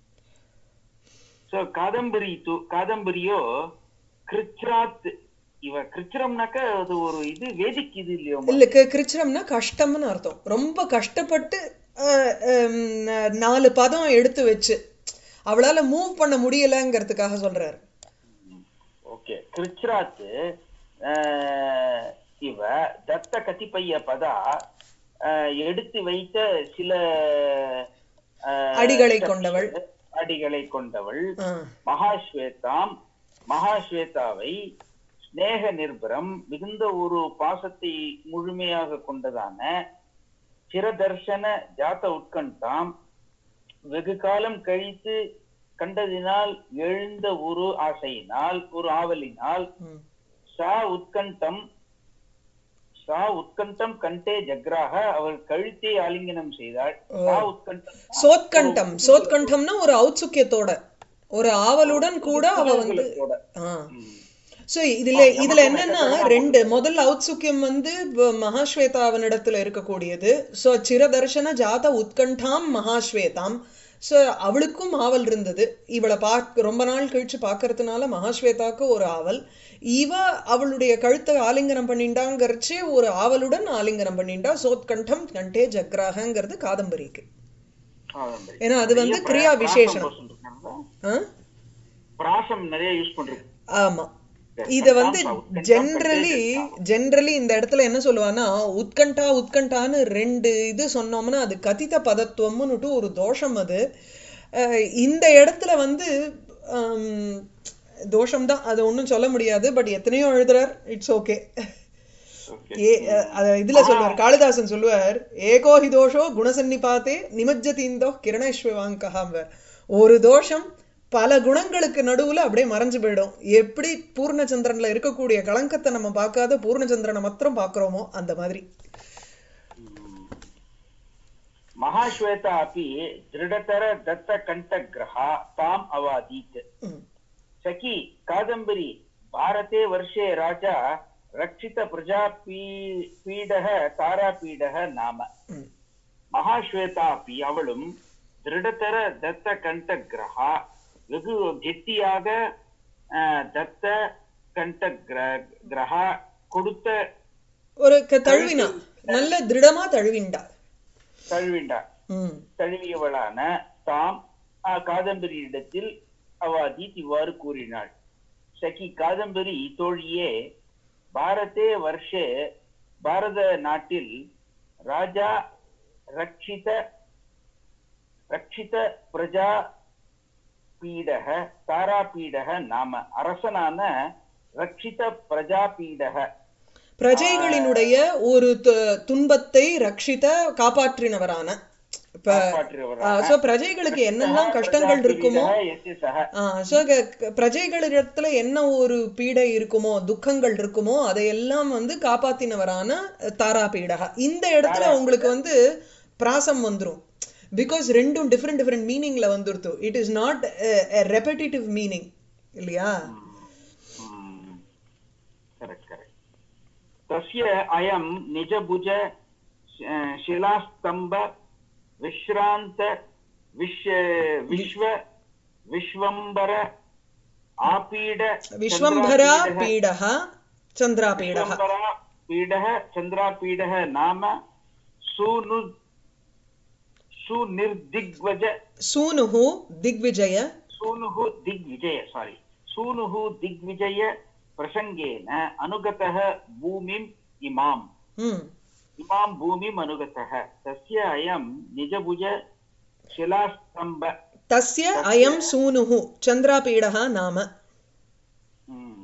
ಸೊ ಕಾದಂಬರಿ ತು ಕಾದಂಬರಿಯೋ கிருச்ராத் இவ கிருச்சிரம்னாக்க அது ஒரு இது வேதிக் இது இல்லையோ இல்ல கி- கிருச்சிரம்னா கஷ்டம்னு அர்த்தம் ரொம்ப கஷ்டப்பட்டு அஹ், ஹம், நாலு பதம் எடுத்து வச்சு அவளால மூவ் பண்ண முடியலங்கிறதுக்காக சொல்றாரு ಓಕೆ ಕೃಚ್ರಾತ್ இவ தத்த கதிப்பைய பதா அஹ், எடுத்து வைத்த சில அஹ், அடிகளை கொண்டவள். அடிகளை கொண்டவள் ஆ, மகாஸ்வேதாம் மகாஸ்வேதாவை ஸ்நேக நிர்பரம் மிகுந்த ஒரு பாசத்தை முழுமையாக கொண்டதான சிரதர்ஷன ஜாத உட்கண்டாம் வெகு காலம் கழித்து கண்டதினால் எழுந்த ஒரு ஆசையினால் ஒரு ஆவலினால் ம். சா உத்கண்டம் சா உத்கண்டம் கண்டே ஜக்ராக அவள் கழுத்தை ஆலிங்கனம் செய்தாள் சா உத்கண்டம் சோத்கண்டம் சோத்கண்டம்னா ஒரு ஔத்சுக்கியத்தோட ஒரு ஆவலுடன் கூட அவ வந்து கூட. ஆ ம். சோ இதுல இதுல என்னன்னா ரெண்டு முதல் ஔத்சுக்கியம் வந்து வ- மகாஸ்வேதாவனிடத்துல இருக்கக்கூடியது சோ சிரதர்ஷன ஜாத உத்கண்டாம் மகாஸ்வேதாம் சோ அவளுக்கும் ஆவல் இருந்தது இவளை பார்க்க ரொம்ப நாள் கழிச்சு பார்க்கறதுனால மகாஸ்வேதாக்கு ஒரு ஆவல் இவ அவளுடைய கழுத்தை ஆலிங்கனம் பண்ணிண்டாங்கிறச்சே ஒரு ஆவலுடன் ஆலிங்கனம் பண்ணிண்டா சோத்கண்டம் கண்டே ஜக்ராகங்கிறது காதம்பரிக்கு காதம்பரி. ஏன்னா அது வந்து நிறைய கிரியா பிராசம் விசேஷனம் போட்டு இருக்காங்க. ஆ? பிராசம் நிறைய யூஸ் பண்றது ஆமா இத வந்து ஜென்ரலி ஜென்ரலி இந்த இடத்துல என்ன சொல்லுவான்னா உத்கண்டா உத்கண்டான்னு ரெண்டு இது சொன்னோம்னா அது கதித பதத்துவம்னுட்டு ஒரு தோஷம் அது அஹ் இந்த இடத்துல வந்து ஹம், தோஷம்தான் அது ஒண்ணும் சொல்ல முடியாது பட் எத்தனையோ எழுதுறார் இட்ஸ் ஓகே Okay. ஏ அஹ், அத இதுல சொல்லுவார் காளிதாசன் சொல்லுவார் ஏகோ ஹி தோஷோ குணசன்னிபாத்தே நிமஜ்ஜதீந்தோ கிரணேஸ்வவாங்ககாம்பர் ஒரு தோஷம் பல குணங்களுக்கு நடுவுல அப்படியே மறைஞ்சு போயிடும் எப்படி பூர்ணச்சந்திரன்ல இருக்கக்கூடிய களங்கத்தை நம்ம பார்க்காத பூர்ணச்சந்திரனை மாத்திரம் பார்க்கறோமோ அந்த மாதிரி महाश्वेता अपि दृढतर दत्तकण्ठग्रहा ताम् अवादीत् ம். सखी कादम्बरी भारते वर्षे राजा रक्षित प्रजा पीडः तारापीडः नाम ம். மகாஸ்வேதாபி அவளும் திருடத்தர தத்த கண்ட கிரகா வெகு கெட்டியாக அஹ், தத்த கண்ட கிர- கிரகா கொடுத்த ஒரு க- தழுவினா நல்ல திருடமா தழுவிண்டா தழுவிண்டா ம் தழுவியவளான தாம் ஆ, காதம்பரியிடத்தில் அவாதி இவ்வாறு கூறினாள் சகி காதம்பரி தோழியே பாரதே வருஷே பாரத நாட்டில் ராஜா ரட்சித ரட்சித பிரஜா பீடக தாராபீடக நாம அரசனான ரட்சித பிரஜாபீடக பிரஜைகளினுடைய ஒரு து- துன்பத்தை ரட்சித காப்பாற்றினவரான இப்ப காப்பாற்றுபவரான சோ பிரஜைகளுக்கு என்னெல்லாம் கஷ்டங்கள் இருக்குமோ எஸ்ய சக சோ பிரஜைகளிடத்துல என்ன ஒரு பீடை இருக்குமோ துக்கங்கள் இருக்குமோ அதையெல்லாம் வந்து காப்பாத்தினவரான தாரா பீடகா இந்த இடத்துல உங்களுக்கு வந்து பிராசம் வந்துரும் பிகாஸ் ரெண்டும் டிஃப்ரெண்ட் டிஃப்ரெண்ட் மீனிங்ல வந்துருத்து it is not repetitive meaning இல்லையா करेक्ट करेक्ट तस्य अयं निजभुज अ, शिलास्तम्भ विश्रान्त विश्व विश्व विश्वम्बर आपीड விஸ்வம்பரா चन्द्रापीडः- பீடகா சந்திரா பீடகா विश्वम्बरा पीडः चन्द्रापीडः नाम सुनु सुनिर्दिग्वज சூனுஹு திக்விஜய सूनुः दिग्विजय सारी सूनुः दिग्विजय प्रसङ्गेन अनुगतः भूमिम् इमाम् ம் इमां भूमिम् अनुगतः तस्य अयं निजभुज शिलास्तम्भ தஸ்ய அயம் சூனுஹு சந்திரா பீடகா நாம हम्म।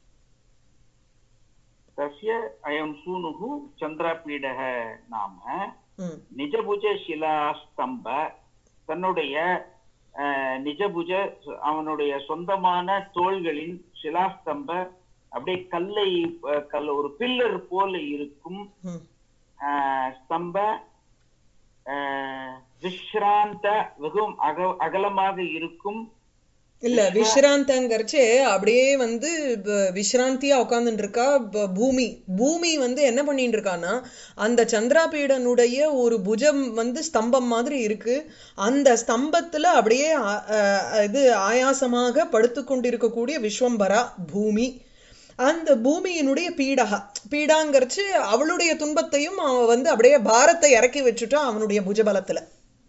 तस्य अयं सूनुः चन्द्रपीडः नाम ம் நிஜபுஜ சிலாஸ்தம்ப தன்னுடைய அஹ், நிஜபுஜ அவனுடைய சொந்தமான தோள்களின் சிலாஸ்தம்ப அப்படியே கல்லை அஹ், கல் ஒரு பில்லர் போல இருக்கும் ம் அஹ், ஸ்தம்ப அஹ், விஸ்ராந்த வெகும் அக அகலமாக இருக்கும் இல்ல விஸ்ராந்தங்கரிச்சு அப்படியே வந்து ப- விஸ்ராந்தியா உட்கார்ந்துட்டு இருக்கா ப- பூமி பூமி வந்து என்ன பண்ணிட்டு இருக்கான்னா அந்த சந்திராபீடனுடைய ஒரு புஜம் வந்து ஸ்தம்பம் மாதிரி இருக்கு அந்த ஸ்தம்பத்துல அப்படியே ஆ- ஆ- இது ஆயாசமாக படுத்து கொண்டிருக்கக்கூடிய விஸ்வம்பரா பூமி அந்த பூமியினுடைய பீடகா பீடாங்கரிச்சு அவளுடைய துன்பத்தையும் அவன் வந்து அப்படியே பாரத்தை இறக்கி வச்சுட்டான் அவனுடைய புஜபலத்துல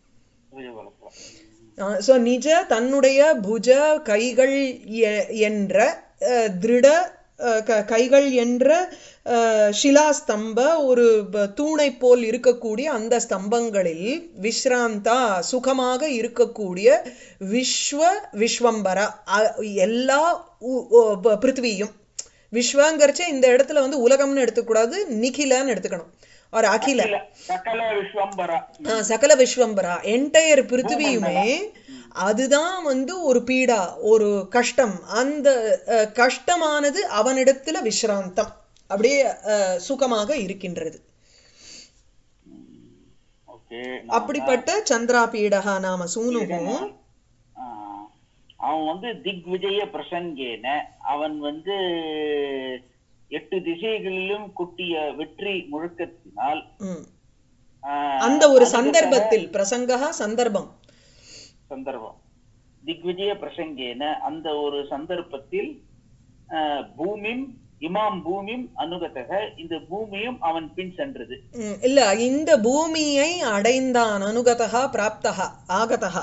ஸோ நிஜ தன்னுடைய புஜ கைகள் எ- என்ற அஹ், திருட அஹ், க- கைகள் என்ற அஹ், சிலாஸ்தம்ப ஒரு ப- தூணை போல் இருக்கக்கூடிய அந்த ஸ்தம்பங்களில் விஸ்ராந்தா சுகமாக இருக்கக்கூடிய விஸ்வ விஸ்வம்பரா அ- எல்லா உ- ஒ- ப- பிருத்திவியும் விஸ்வங்கரிச்ச இந்த இடத்துல வந்து உலகம்னு எடுத்துக்கூடாது நிகிலன்னு எடுத்துக்கணும் ஒரு அகில சகல விஸ்வம்பரா ஆ, சகல விஸ்வம்பரா என்டையர் பிருத்திவியுமே அதுதான் வந்து ஒரு பீடா ஒரு கஷ்டம் அந்த அஹ், கஷ்டமானது அவனிடத்துல விஸ்ராந்தம் அப்படியே அஹ், சுகமாக இருக்கின்றது ஓகே அப்படிப்பட்ட சந்திரா பீடகா நாம சூனுகும் ஆஹ் அவன் வந்து திக்விஜய பிரசங்கேன அவன் வந்து எட்டு திசைகளிலும் கொட்டிய வெற்றி முழக்கத்தினால் ம். ஆஹ், அந்த ஒரு அதுக்கு சந்தர்ப்பத்தில் பிரசங்கா சந்தர்ப்பம் சந்தர்ப்பம் திக்விஜய பிரசங்கேன அந்த ஒரு சந்தர்ப்பத்தில் ஆஹ், பூமிம் இமாம் பூமிம் அனுகதக இந்த பூமியும் அவன் பின் சென்றது ம், இல்ல இந்த பூமியை அடைந்தான் அனுகதா பிராப்தகா ஆகதகா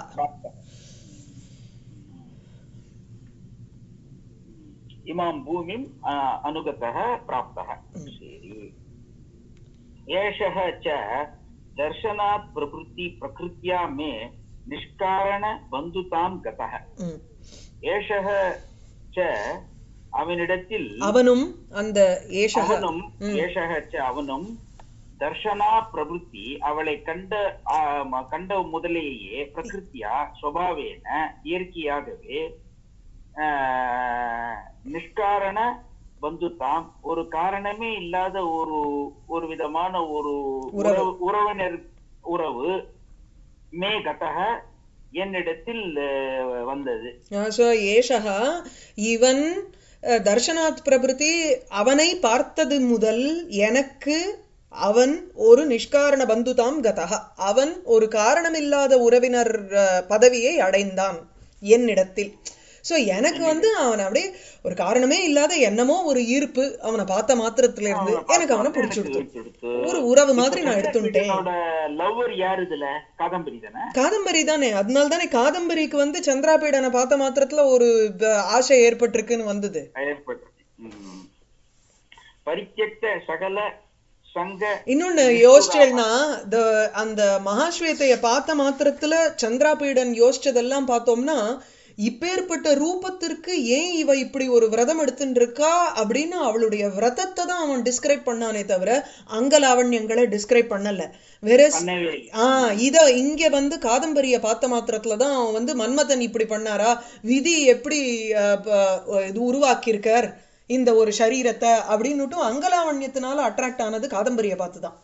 இமாம் பூமிம் ஆஹ், அனுகதः प्राप्तः சரி एषः च दर्शनात् प्रभृति प्रकृत्या मे निष्कारण बन्धुतां गतः ம். ஏஷக ச அவனிடத்தில் அவனும் அந்த ஏஷக அவனும் ஏஷக ச அவனும் தர்ஷனா பிரபுத்தி அவளை கண்ட ஆ, ம- கண்ட முதலேயே பிரகிருத்தியா சுவாவேன இயற்கையாகவே ஆ, நிஷ்காரண பந்துதாம் ஒரு காரணமே இல்லாத ஒரு ஒரு விதமான ஒரு உறவு உறவினர் உறவு மே கதக என்னிடத்தில் அஹ், வந்தது ஸோ ஏஷகா இவன் அஹ், தர்ஷனாத் பிரபிருதி அவனை பார்த்தது முதல் எனக்கு அவன் ஒரு நிஷ்காரண பந்துதாம் கதா அவன் ஒரு காரணமில்லாத உறவினர் அஹ், பதவியை அடைந்தான் என்னிடத்தில் சோ எனக்கு வந்து அவன் அப்படியே ஒரு காரணமே இல்லாத என்னமோ ஒரு ஈர்ப்பு அவனை பார்த்த மாத்திரத்துல இருந்து எனக்கு அவனை பிடிச்சு கொடுத்து ஒரு உறவு மாதிரி நான் எடுத்துட்டேன் என்னோட லவ்வர் யார் இதுல காதம்பரி தானே காதம்பரி தானே அதனால தானே காதம்பரிக்கு வந்து சந்திராபீடனை பார்த்த மாத்திரத்துல ஒரு ப- ஆசை ஏற்பட்டிருக்குன்னு வந்தது ஏற்பட்டிருக்கு ம். பரித்தியக்த சகல சங்க இன்னொன்னு யோசிச்சேன்னா the அந்த மகாஸ்வேதைய பார்த்த மாத்திரத்துல சந்திராபீடன் யோசிச்சதெல்லாம் பார்த்தோம்னா இப்பேற்பட்ட ரூபத்திற்கு ஏன் இவ இப்படி ஒரு விரதம் எடுத்துட்டு இருக்கா அப்படின்னு அவளுடைய விரதத்தை தான் அவன் டிஸ்கிரைப் பண்ணானே தவிர அங்கலாவண்யங்களை டிஸ்கிரைப் பண்ணல வேற பண்ணவே இல்லை. ஆஹ் இத இங்க வந்து காதம்பரிய பார்த்த மாத்திரத்துல தான் அவன் வந்து மன்மதன் இப்படி பண்ணாரா விதி எப்படி அஹ், ப- இது உருவாக்கியிருக்கார் இந்த ஒரு சரீரத்தை அப்படின்னுட்டும் அங்கலாவண்யத்தினால அட்ராக்ட் ஆனது காதம்பரிய பார்த்துதான்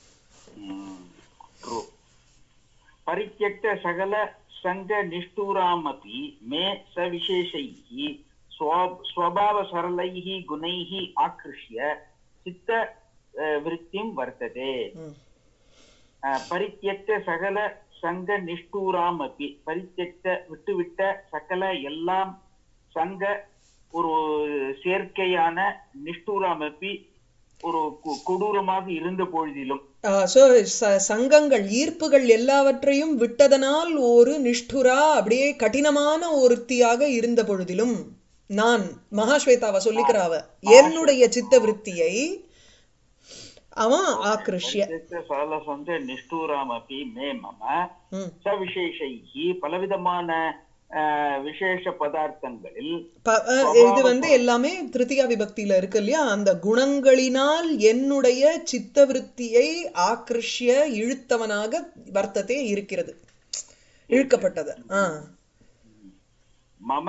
ट्रू परित्यक्त सकल संग निष्ठुरामपि मे सविशेषैः स्व स्वभावसरलैः गुणैः आकृष्य चित्त अ, वृत्तिं वर्तते ம். अ, परित्यक्त सकल சங்க நிஷ்டூராமப்பி பரித்தியக்த விட்டுவிட்ட சகல எல்லாம் சங்க ஒரு சேர்க்கையான நிஷ்டூராமப்பி ஒரு கு- கொடூரமாக இருந்த பொழுதிலும் சோ சங்கங்கள் ஈர்ப்புகள் எல்லாவற்றையும் விட்டதனால் ஒரு நிஷ்டுரா அப்படியே கடினமான ஒருத்தியாக இருந்த பொழுதிலும் நான் மகாஸ்வேதாவை சொல்லிக்கிறாவ என்னுடைய சித்த விருத்தியை அவன் ஆக்ருஷ்ய சாலசந்த நிஷ்டூராமப்பி மே மம ம். சவிசேஷைஹி பலவிதமான அஹ், விசேஷ பதார்த்தங்களில் ப- அஹ் இது வந்து எல்லாமே திருத்தியா விபக்தியில இருக்கு இல்லையா அந்த குணங்களினால் என்னுடைய சித்தவிருத்தியை ஆக்ருஷ்ய இழுத்தவனாக வர்த்ததே இருக்கிறது இழுக்கப்பட்டது ஆஹ் மம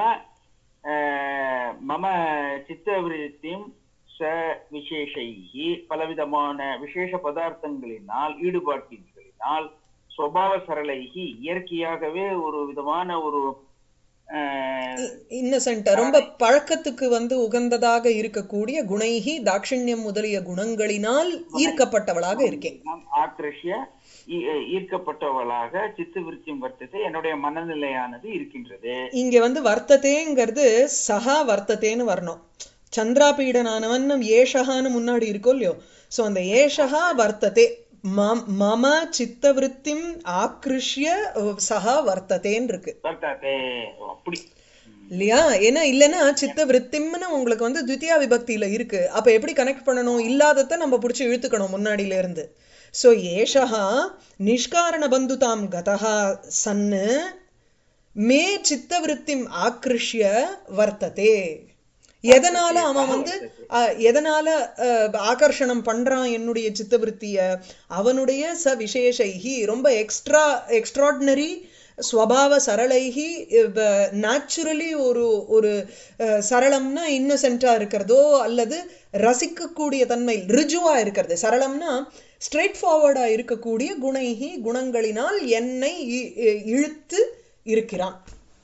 அஹ், மம சித்தவிருத்தியும் ச விசேஷைஹி பலவிதமான விசேஷ பதார்த்தங்களினால் ஈடுபாட்டின்களினால் சுவாவ சரளைகி இயற்கையாகவே ஒரு விதமான ஒரு அஹ், இன்னசென்ட் ரொம்ப பழக்கத்துக்கு வந்து உகந்ததாக இருக்கக்கூடிய குணைகி தாட்சிண்யம் முதலிய குணங்களினால் ஈர்க்கப்பட்டவளாக இருக்கேன் நாம் ஆக்ரஷ்ய ஈ- ஈர்க்கப்பட்டவளாக சித்து விருத்தியும் வர்த்தத்தை என்னுடைய மனநிலையானது இருக்கின்றது இங்க வந்து வர்த்ததேங்கிறது சஹா வர்த்ததேன்னு வரணும் சந்திராபீடனானவன் ஏஷகான்னு முன்னாடி இருக்கோ இல்லையோ சோ அந்த ஏஷகா வர்த்ததே மம்- மம சித்தவிருத்திம் ஆக்ருஷ்ய அஹ், சஹா வர்த்ததேன்னு இருக்கு வர்த்ததே ஓ, அப்படி இல்லையா ஏன்னா இல்லைன்னா சித்த விருத்திம்னு உங்களுக்கு வந்து துத்தியா விபக்தியில இருக்கு அப்ப எப்படி கனெக்ட் பண்ணணும் இல்லாதத நம்ம புடிச்சு இழுத்துக்கணும் முன்னாடியில இருந்து சோ ஏஷா நிஷ்காரண பந்துதாம் கதா சன்னு மே சித்த விருத்திம் ஆக்ருஷ்ய வர்த்ததே எதனால அவன் வந்து அஹ், எதனால அஹ், ஆகர்ஷணம் பண்றான் என்னுடைய சித்தவிருத்திய அவனுடைய ச விசேஷைகி ரொம்ப எக்ஸ்ட்ரா எக்ஸ்ட்ராடினரி ஸ்வபாவ சரளைகி நேச்சுரலி ஒரு ஒரு அஹ், சரளம்னா இன்னசென்ட்டா இருக்கிறதோ அல்லது ரசிக்கக்கூடிய தன்மை ரிஜுவா இருக்கிறது சரளம்னா ஸ்ட்ரெயிட் ஃபார்வர்டா இருக்கக்கூடிய குணைகி குணங்களினால் என்னை இ- இ- இழுத்து இருக்கிறான்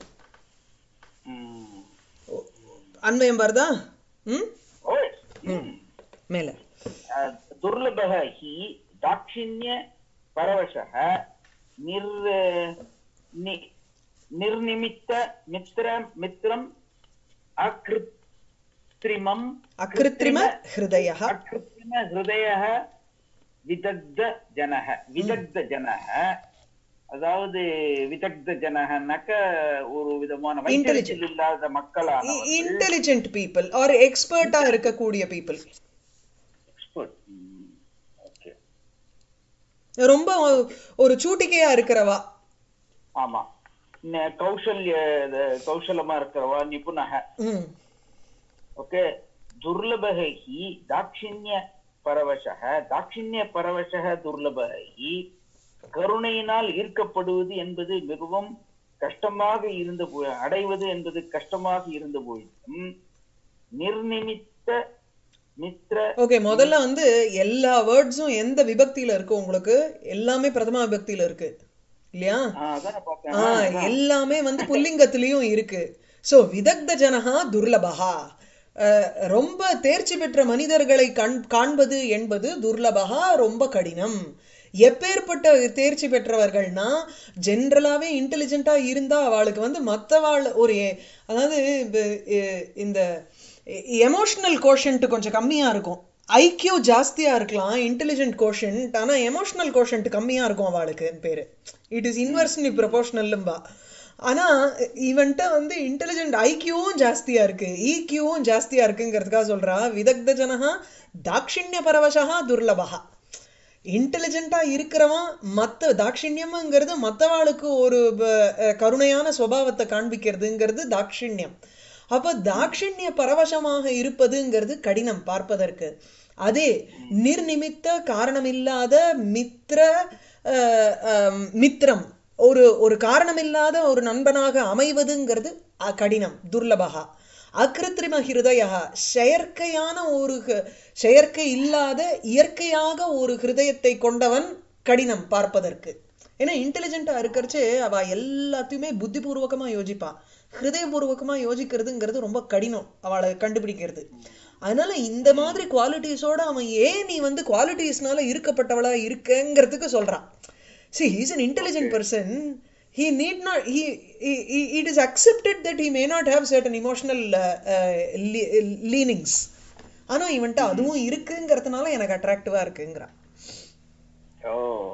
ம். அன்வயம் வருதா ம் ஓ, ம். மேல அஹ், துர்லபக ஹி தாட்சிண்ய பரவசக நிர் நி- நிர்நிமித்த மித்ர மித்ரம் அகிருத்ரிமம் அகிருத்திரிம ஹிருதய அகிருத்ரிம ஹிருதய விதக்த ஜனக விதக்த ஜனக அதாவது விதக்த ஜனகனாக்க ஒரு விதமான வைத்தறிச்சல் இல்லாத மக்களானவர்கள் இன்டெலிஜென்ட் பீப்புள் ஆர் எக்ஸ்பர்ட்டா இருக்கக்கூடிய பீப்புள் expert. ம். Okay. ரொம்ப ஒரு சூட்டிக்கையா இருக்கிறவா ஆமா ந- கௌசல்ய இது கௌசலமா இருக்கிறவா நிபுணக ம் ஓகே துர்லபக ஹி தாட்சிண்ய பரவசக தாட்சிண்ய பரவசக துர்லபக ஹி கருணையினால் ஈர்க்கப்படுவது என்பது மிகவும் கஷ்டமாக இருந்த பொ- அடைவது என்பது கஷ்டமாக இருந்த பொழுதும் நிர்நிமித்த மித்ர ஓகே முதல்ல வந்து எல்லா வேர்ட்ஸும் எந்த விபக்தியில இருக்கு உங்களுக்கு எல்லாமே பிரதமா விபக்தியில இருக்கு இல்லையா ஆ, அதானே பார்த்தேன் ஆ எல்லாமே வந்து புல்லிங்கத்திலயும் இருக்கு சோ விதக்த ஜனஹா துர்லபஹா அஹ், ரொம்ப தேர்ச்சி பெற்ற மனிதர்களை கண் காண்பது என்பது துர்லபகா ரொம்ப கடினம் எப்பேற்பட்ட தேர்ச்சி பெற்றவர்கள்னா ஜென்ரலாவே இன்டெலிஜென்ட்டா இருந்தா அவளுக்கு வந்து மத்தவாள் ஒரு எ- அதாவது இப்ப, எ- இந்த எமோஷனல் கோஷன்ட் கொஞ்சம் கம்மியா இருக்கும் ஐக்கியூ ஜாஸ்தியா இருக்கலாம் இன்டெலிஜென்ட் கோஷன்ட் ஆனா எமோஷனல் கோஷன்ட் கம்மியா இருக்கும் அவளுக்கு பேரு இட் இஸ் இன்வெர்ஸ்லி ப்ரொபோஷனல்லும்பா ஆனா இவன்ட்ட வந்து இன்டெலிஜென்ட் ஐக்கியூவும் ஜாஸ்தியா இருக்கு ஈக்கியூவும் ஜாஸ்தியா இருக்குங்கிறதுக்காக சொல்றா விதக்த ஜனஹா தாட்சிண்ய பரவசா துர்லபகா இன்டெலிஜென்ட்டா இருக்கிறவன் மத்த தாட்சிண்யம்ங்கிறது மத்தவாளுக்கு ஒரு ப- அஹ் கருணையான சுபாவத்தை காண்பிக்கிறதுங்கிறது தாட்சிண்யம் அப்ப தாட்சிண்ய பரவசமாக இருப்பதுங்கிறது கடினம் பார்ப்பதற்கு அதே நிர்நிமித்த காரணமில்லாத மித்ர அஹ், அஹ், மித்ரம் ஒரு ஒரு காரணமில்லாத ஒரு நண்பனாக அமைவதுங்கிறது அ- கடினம் துர்லபகா அகிருத்திரிம ஹிருதயா செயற்கையான ஒரு ஹ- செயற்கை இல்லாத இயற்கையாக ஒரு ஹிருதயத்தை கொண்டவன் கடினம் பார்ப்பதற்கு ஏன்னா இன்டெலிஜென்ட்டா இருக்கிறச்சே அவ எல்லாத்தையுமே புத்திபூர்வகமா யோசிப்பா ஹிருதயபூர்வகமா யோசிக்கிறதுங்கிறது ரொம்ப கடினம் அவளை கண்டுபிடிக்கிறது அதனால இந்த மாதிரி குவாலிட்டிஸோட அவன் ஏன் நீ வந்து குவாலிட்டிஸ்னால இருக்கப்பட்டவளா இருக்கங்கிறதுக்கு சொல்றான் see he's an intelligent person he need not he, he, he it is accepted that he may not have certain emotional uh, uh, le- leanings ஆனா இவன்ட்ட அதுவும் இருக்குங்கிறதுனால எனக்கு அட்ராக்டிவா இருக்குங்கிறான் ஓ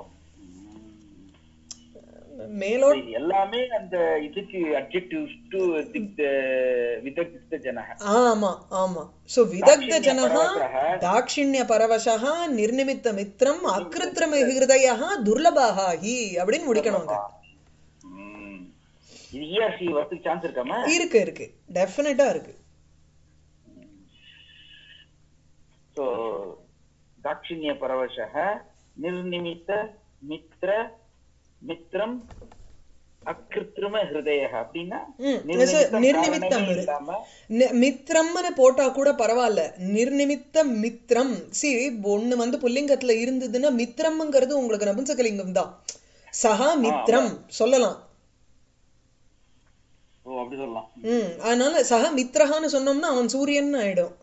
மேலோ இது எல்லாமே அந்த இதுக்கு அப்ஜெக்டிவ்ஸ் டு விதக்த ஜனக ஆமா ஆமா சோ விதக்த தாட்சிண்ய ஜனஹா பரவசः. தாட்சிண்ய பரவசः நிர்நிமித்த மித்ரம் அக்ருத்ரம ஹிருதயா துர்லபாஹா ஹி அப்படின்னு முடிக்கணும் அங்க. ம். இது இஆர்சி வரதுக்கு சான்ஸ் இருக்காம இருக்கு இருக்கு டெஃபினட்டா இருக்கு ஸோ தாட்சிண்ய பரவசः நிர்நிமித்த மித்ர மித்ரம் அக்கிருத்திரும ஹிருதய அப்படின்னா ம், நிர்நிமித்தம் நிர்நிமித்தம் காரணமே இரு. இல்லாம நி- மித்ரம்னு போட்டா கூட பரவாயில்ல நிர்நிமித்த மித்ரம் சி ஒண்ணு வந்து புல்லிங்கத்துல இருந்ததுன்னா மித்ரம்ங்கிறது உங்களுக்கு நபும்சகலிங்கம் தான் சஹா மித்ரம் சொல்லலாம் ஓ அப்படி சொல்லலாம் ம் அதனால சஹா மித்ரஹான்னு சொன்னோம்னா அவன் சூரியன் ஆயிடும்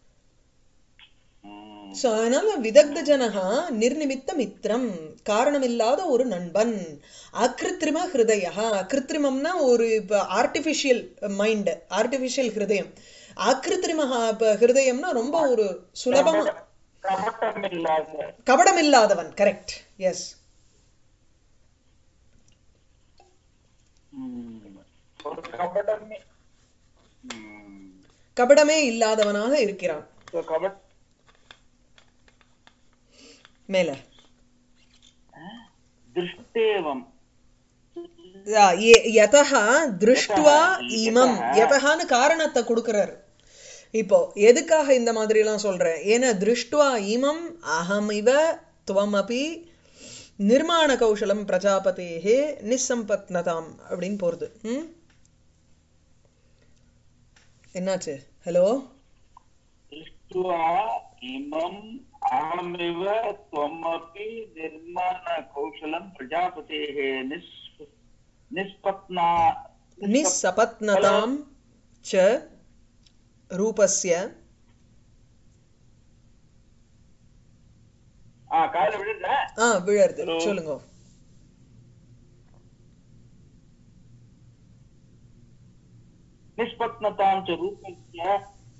ம். சோ அதனால விதக்த ஜனகா நிர்நிமித்த மித்ரம் காரணமில்லாத ஒரு நண்பன் அகிருத்திரிம ஹிருதயா கிருத்திரிமம்னா ஒரு இப்ப ஆர்டிபிஷியல் மைண்ட் ஆர்டிபிஷியல் ஹிருதயம் அகிருத்திரிம ஹிருதயம்னா ரொம்ப ஒரு சுலபமா கபட்டம் இல்லாத கபடமில்லாதவன் கரெக்ட் எஸ் ம். ஒரு கபடமே ம். கபடமே இல்லாதவனாக இருக்கிறான் So, கபட் மேல திருஷ்டேவம் யா, எ- யதஹா திருஷ்டுவா இமம் யதஹான்னு காரணத்தை கொடுக்கிறாரு இப்போ எதுக்காக இந்த மாதிரி எல்லாம் சொல்றேன் ஏன்னா திருஷ்டுவா இமம் அகம் இவ துவமபி நிர்மாண கௌசலம் பிரஜாபதேஹே நிசம்பத்னதாம் அப்படின்னு போறது ம் என்னாச்சு ஹலோ दृष्ट्वा इमम् अहमिव त्वमपि निर्माणकौशलं प्रजापतेः निस् निष्पत्ना நிசபத்னதாம் ச ரூபஸ்ய ஆ காலைல விடுங்க ஆ விழருது சொல்லுங்க निष्पत्नतां च रूपस्य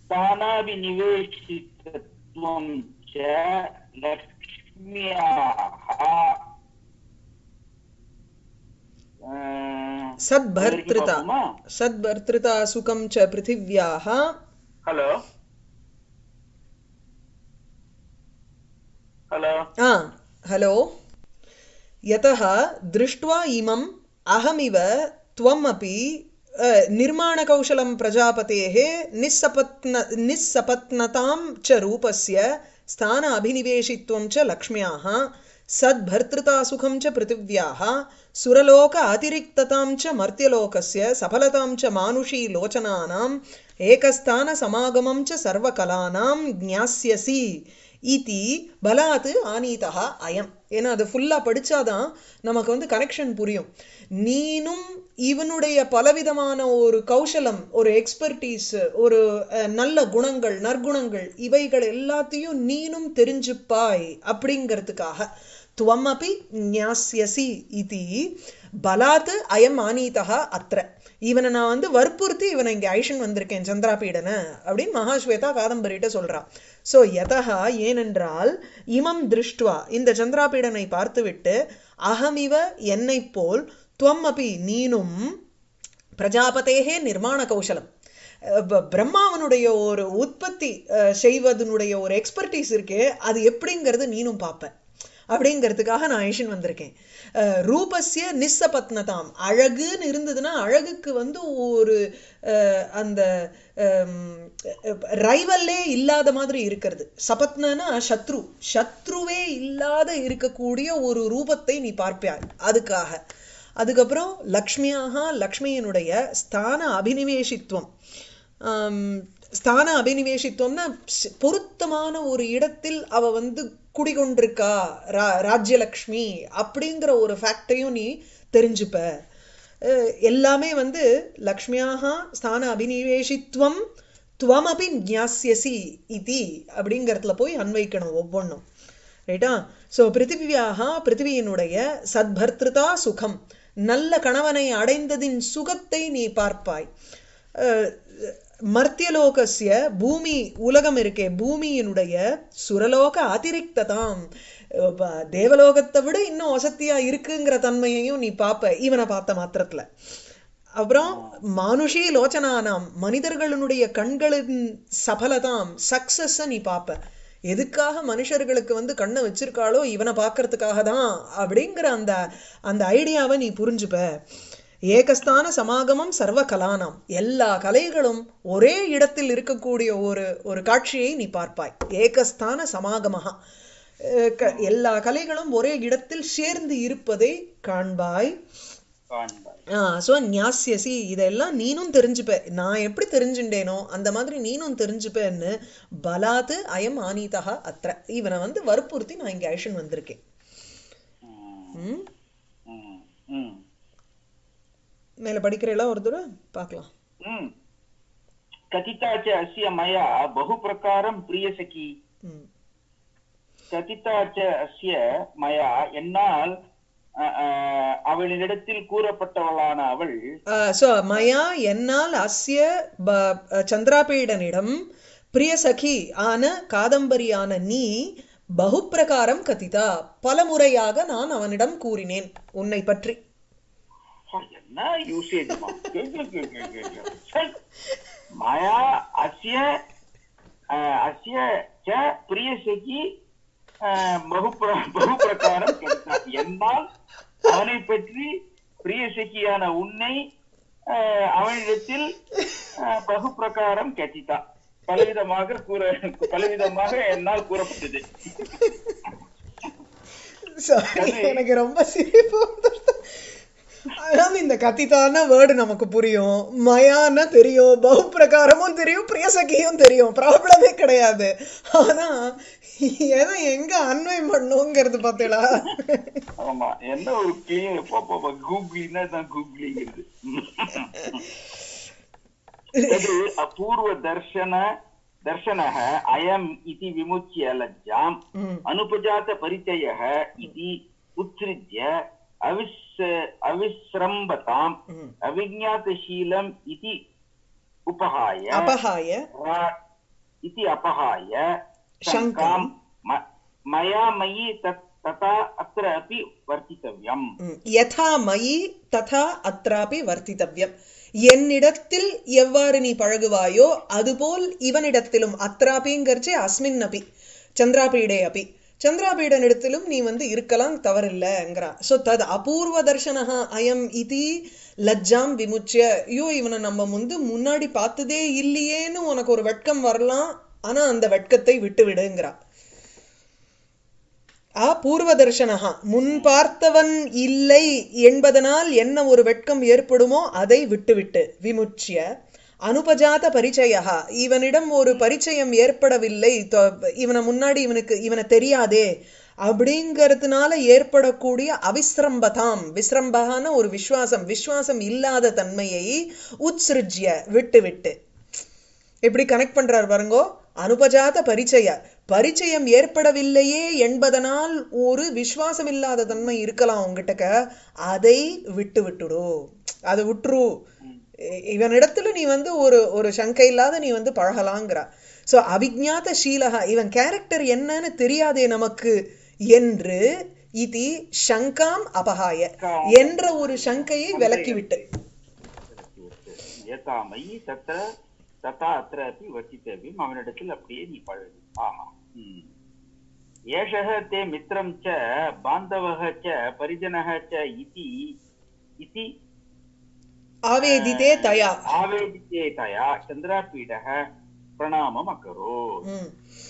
स्थानाभिनिवेशितत्वं च लक्ष्म्याः आ, சத்பர்திருதா பார்ப்போமா? சத்பர்திருதா சுகம் ச பிருथिव्याः ஹலோ ஹலோ ஆ ஹலோ यतः दृष्ट्वा इमम् अहमिव त्वमपि अ, निर्माणकौशलं प्रजापतेः निस्सपत्न निस्सपत्नतां च रूपस्य स्थान अभिनिवेशित्वं च लक्ष्म्याः सद्भर्तृतासुखं च पृथिव्याः சுரலோக அதிரிக்ததாம் ச மர்த்தியலோகஸ்ய சபலதாம் ச மானுஷி லோச்சனானாம் ஏகஸ்தான சமாகமம் ச சர்வகலானாம் ஞாஸ்யசி இதி பலாத்து ஆனீதா அயம் ஏன்னா அது ஃபுல்லா படிச்சாதான் நமக்கு வந்து கனெக்ஷன் புரியும் நீனும் இவனுடைய பலவிதமான ஒரு கௌசலம் ஒரு எக்ஸ்பர்டீஸ் ஒரு அஹ், நல்ல குணங்கள் நற்குணங்கள் இவைகள் எல்லாத்தையும் நீனும் தெரிஞ்சுப்பாய் அப்படிங்கிறதுக்காக துவமபி ஞாஸ்யசி இதி பலாத் அயம் ஆனீதா அத்திர இவனை நான் வந்து வற்புறுத்தி இவனை இங்க ஐஷன் வந்திருக்கேன் சந்திராபீடன அப்படின்னு மகாஸ்வேதா காதம்பரிட்ட சொல்றா சோ யதா ஏனென்றால் இமம் திருஷ்டுவா இந்த சந்திராபீடனை பார்த்துவிட்டு அகமிவ என்னைப் போல் துவம் அபி நீனும் பிரஜாபதேகே நிர்மாண கௌசலம் அஹ் ப- பிரம்மாவனுடைய ஒரு உற்பத்தி அஹ், செய்வதனுடைய ஒரு எக்ஸ்பர்டீஸ் இருக்கே அது எப்படிங்கிறது நீனும் பார்ப்ப அப்படிங்கிறதுக்காக நான் ஐஷன் வந்திருக்கேன் அஹ், ரூபஸ்ய நிஸ்ஸபத்னதாம் அழகுன்னு இருந்ததுன்னா அழகுக்கு வந்து ஒரு அஹ், அந்த ரைவல்லே இல்லாத மாதிரி இருக்கிறது சபத்னனா சத்ரு சத்ருவே இல்லாத இருக்கக்கூடிய ஒரு ரூபத்தை நீ பார்ப்பாய் அதுக்காக அதுக்கப்புறம் லக்ஷ்மியாக லக்ஷ்மியினுடைய ஸ்தான அபினிவேஷித்துவம் ஆம், ஸ்தான அபினிவேஷித்துவம்னா ஸ்- பொருத்தமான ஒரு இடத்தில் அவ வந்து குடிகொண்டிருக்கா ரா ராஜ்யலக்ஷ்மி அப்படிங்கிற ஒரு ஃபேக்டையும் நீ தெரிஞ்சுப்ப அஹ் எல்லாமே வந்து லக்ஷ்மியாக ஸ்தான அபினிவேஷித்துவம் துவமபி ஞாஸ்யசி இதி அப்படிங்கிறதுல போய் அன்வைக்கணும் ஒவ்வொன்றும் ரைட்டா ஸோ பிருத்திவியாக பிருத்திவியினுடைய சத்பர்திருதா சுகம் நல்ல கணவனை அடைந்ததின் சுகத்தை நீ பார்ப்பாய் அஹ், மர்த்தியலோகஸ்ய பூமி உலகம் இருக்கே பூமியினுடைய சுரலோக அதிரிக்ததாம் அஹ், ப- தேவலோகத்தை விட இன்னும் வசதியா இருக்குங்கிற தன்மையையும் நீ பார்ப்ப இவனை பார்த்த மாத்திரத்துல அப்புறம் மானுஷி லோச்சனானாம் மனிதர்களுடைய கண்களின் சபலதாம் சக்சஸ் நீ பார்ப்ப எதுக்காக மனுஷர்களுக்கு வந்து கண்ணை வச்சிருக்காளோ இவனை பார்க்கறதுக்காக தான் அப்படிங்கிற அந்த அந்த ஐடியாவை நீ புரிஞ்சுப்ப ஏகஸ்தான சமாகமம் சர்வ கலானாம் எல்லா கலைகளும் ஒரே இடத்தில் இருக்கக்கூடிய ஒரு ஒரு காட்சியை நீ பார்ப்பாய் ஏகஸ்தான சமாகமஹா அஹ் க- எல்லா கலைகளும் ஒரே இடத்தில் சேர்ந்து இருப்பதை காண்பாய் காண்பாய் ஸோ ஞாஸ்யசி இதெல்லாம் நீனும் தெரிஞ்சுப்ப நான் எப்படி தெரிஞ்சுட்டேனோ அந்த மாதிரி நீனும் தெரிஞ்சுப்பேன்னு பலாத்து அயம் ஆனீதா அத்திர இவனை வந்து வற்புறுத்தி நான் இங்க ஐஷன் வந்திருக்கேன் ம், ம்? ம், ம். மேல படிக்கிறீங்களா ஒரு தடவை பார்க்கலாம் ம். कथिता च अस्य मया बहुप्रकारं प्रियसखी ம் கதிதா ச்ச அஸ்ய மயா என்னால் அ, அ, அவளிடத்தில் கூறப்பட்டவளான அவள் ஸோ மயா என்னால் அஸ்ய ப- சந்திராபீடனிடம் பிரிய சகி ஆன காதம்பரியான நீ பகுப்பிரகாரம் கதிதா பலமுறையாக நான் அவனிடம் கூறினேன் உன்னை பற்றி "ஹா, என்ன யூசேஜ் மயா அஸ்ய அ, அஸ்ய ச பிரியசகி அ, பகுப்ர- பகுப்பிரகாரம் கதிதா என்னால் அவனை பற்றி பிரியசகியான உன்னை அ, அவனிடத்தில் அ, பகுப்பிரகாரம் கதிதா பலவிதமாக கூற பலவிதமாக என்னால் கூறப்பட்டது Sorry, எனக்கு ரொம்ப சிரிப்பு வந்துடுது. அதாவது இந்த கத்தித்தான வேர்டு நமக்கு புரியும் மயான்னா தெரியும் பகுப்பிரகாரமும் தெரியும் பிரியசகியும் தெரியும் ப்ராப்ளமே கிடையாது ஆனா எதை எங்க அன்வை பண்ணுங்கிறது பார்த்தீங்களா ஆமா என்ன ஒரு கிளியர் பாப்பா கூகுளின்னா தான் கூகுளிங்கிறது तद् अपूर्व दर्शन दर्शनः अयम् इति विमुच्य लज्जाम् ம் अनुपजात परिचयः इति उत्सृज्य अविस् अविस्रम्बताम् ம். अविज्ञातशीलम् इति उपहाय அபகாய रा- इति अपहाय शङ्काम् शङ्कां म- मया मयि तत् तथा अत्र अपि वर्तितव्यम् ம். யதா மயி ததா அத்ராபி வர்த்தித்தவ்யம் என்னிடத்தில் எவ்வாறு நீ பழகுவாயோ அதுபோல் இவனிடத்திலும் அத்ராபிங்கிறச்சே அஸ்மின் அபி சந்திராபீடே அபி சந்திராபீடனிடத்திலும் நீ வந்து இருக்கலாம் தவறில்லைங்கிறா ஸோ தத் அபூர்வ தர்ஷனஹா அயம் இதி லஜ்ஜாம் விமுச்சிய ஐயோ இவனை நம்ம வந்து முன்னாடி பார்த்ததே இல்லையேன்னு உனக்கு ஒரு வெட்கம் வரலாம் ஆனா அந்த வெட்கத்தை விட்டு விடுங்கிறா ஆ பூர்வ தர்ஷனஹா முன் பார்த்தவன் இல்லை என்பதனால் என்ன ஒரு வெட்கம் ஏற்படுமோ அதை விட்டுவிட்டு விமுச்சிய அனுபஜாத பரிச்சயா இவனிடம் ஒரு பரிச்சயம் ஏற்படவில்லை தொ- இவனை முன்னாடி இவனுக்கு இவனை தெரியாதே அப்படிங்கிறதுனால ஏற்படக்கூடிய அவிஸ்ரம்பதாம் விஸ்ரம்பகான ஒரு விஸ்வாசம் விஸ்வாசம் இல்லாத தன்மையை உத்ஸ்ருஜ்ய விட்டு விட்டு எப்படி கனெக்ட் பண்றார் பாருங்கோ அனுபஜாத பரிச்சய பரிச்சயம் ஏற்படவில்லையே என்பதனால் ஒரு விசுவாசம் இல்லாத தன்மை இருக்கலாம் உங்ககிட்டக்க அதை விட்டு விட்டுடு அதை விட்டுரு இ- இவனிடத்துல நீ வந்து ஒரு ஒரு சங்கை இல்லாத நீ வந்து பழகலாங்கிறா சோ அவிஜாத சீலகா இவன் கேரக்டர் என்னன்னு தெரியாதே நமக்கு என்று இதி சங்காம் அபகாய என்ற ஒரு சங்கையை விலக்கிவிட்டு ஏதாமயி தத்திர ததா அத்திர அப்படி வர்த்தித்தவியம் அவனிடத்தில் அப்படியே நீ பழகு ஆஹா ம். ஏஷः ते मित्रं च बान्धवः च परिजनः च इति इति ஆவேதிதே தயா आवेदिते तया चन्द्रापीडः प्रणामम् अकरोत् ம்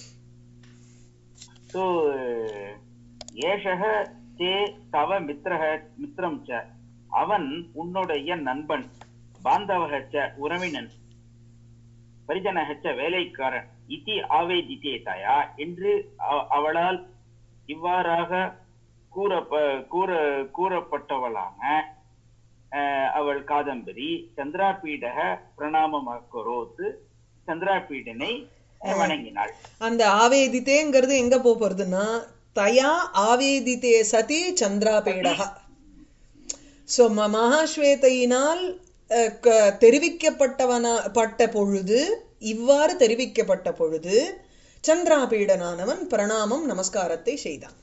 सो ஏஷக தே தவ மித்ரக மித்ரம் ச அவன் உன்னுடைய நண்பன் பாந்தவகச்ச உறவினன் பரிஜனகச்ச வேலைக்காரன் இதி ஆவேதித்தே தயா என்று அவ- அவளால் இவ்வாறாக கூறப்ப கூற கூறப்பட்டவளான அஹ், அவள் காதம்பரி சந்திராபீடக பிரணாமம் அக்கரோத்து சந்திராபீடனை அஹ், வணங்கினாள் அந்த ஆவேதித்தேங்கிறது எங்க போக போறதுன்னா தயா ஆவேதித்தே சதி சந்திராபீடகா சோ ம- மகாஸ்வேதையினால் அஹ், க- தெரிவிக்கப்பட்டவன பட்ட பொழுது இவ்வாறு தெரிவிக்கப்பட்ட பொழுது சந்திராபீடனானவன் பிரணாமம் நமஸ்காரத்தை செய்தான்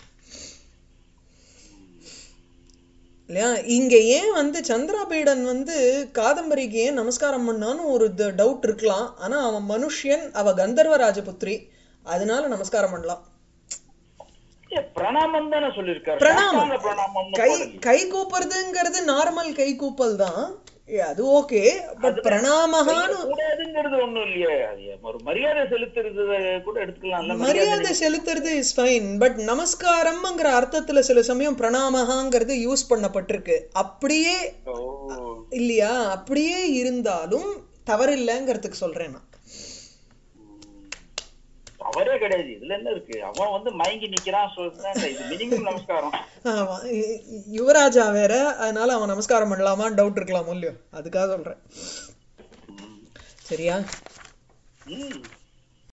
இல்லையா இங்க ஏன் வந்து சந்திராபீடன் வந்து காதம்பரிக்கு ஏன் நமஸ்காரம் பண்ணான்னு ஒரு டவுட் இருக்கலாம் ஆனா அவன் மனுஷ்யன் அவ கந்தர்வ ராஜபுத்திரி அதனால நமஸ்காரம் பண்ணலாம் ஏ, பிரணாமம் தானே சொல்லிருக்காரு பிரணாமம். சாஷ்டாங்க பிரணாமம்னு கை போடலையே. கை கூப்புறதுங்கிறது நார்மல் கை கூப்பல் தான் ஏ, அது ஓகே பட் பிரணாமகான்னு கூடாதுங்கிறது ஒண்ணும் இல்லையே அது ஒரு மரியாதை செலுத்துறது கூட எடுத்துக்கலாம்ல மரியாதை செலுத்துறது இஸ் ஃபைன் பட் நமஸ்காரம்ங்கிற அர்த்தத்துல சில சமயம் பிரணாமகாங்கிறது யூஸ் பண்ணப்பட்டிருக்கு அப்படியே ஓ இல்லையா அப்படியே இருந்தாலும் தவறில்லைங்கிறதுக்கு சொல்றேன் நான் தவறே கிடையாது இதுல என்ன இருக்கு அவன் வந்து மயங்கி நிக்கிறான் சொல்றேன் இது மினிமம் நமஸ்காரம் ஆமா இ- இ- யுவராஜா வேற அதனால அவன் நமஸ்காரம் பண்ணலாமான்னு டவுட் இருக்கலாமோ இல்லையோ அதுக்காக சொல்றேன் சரியா ம்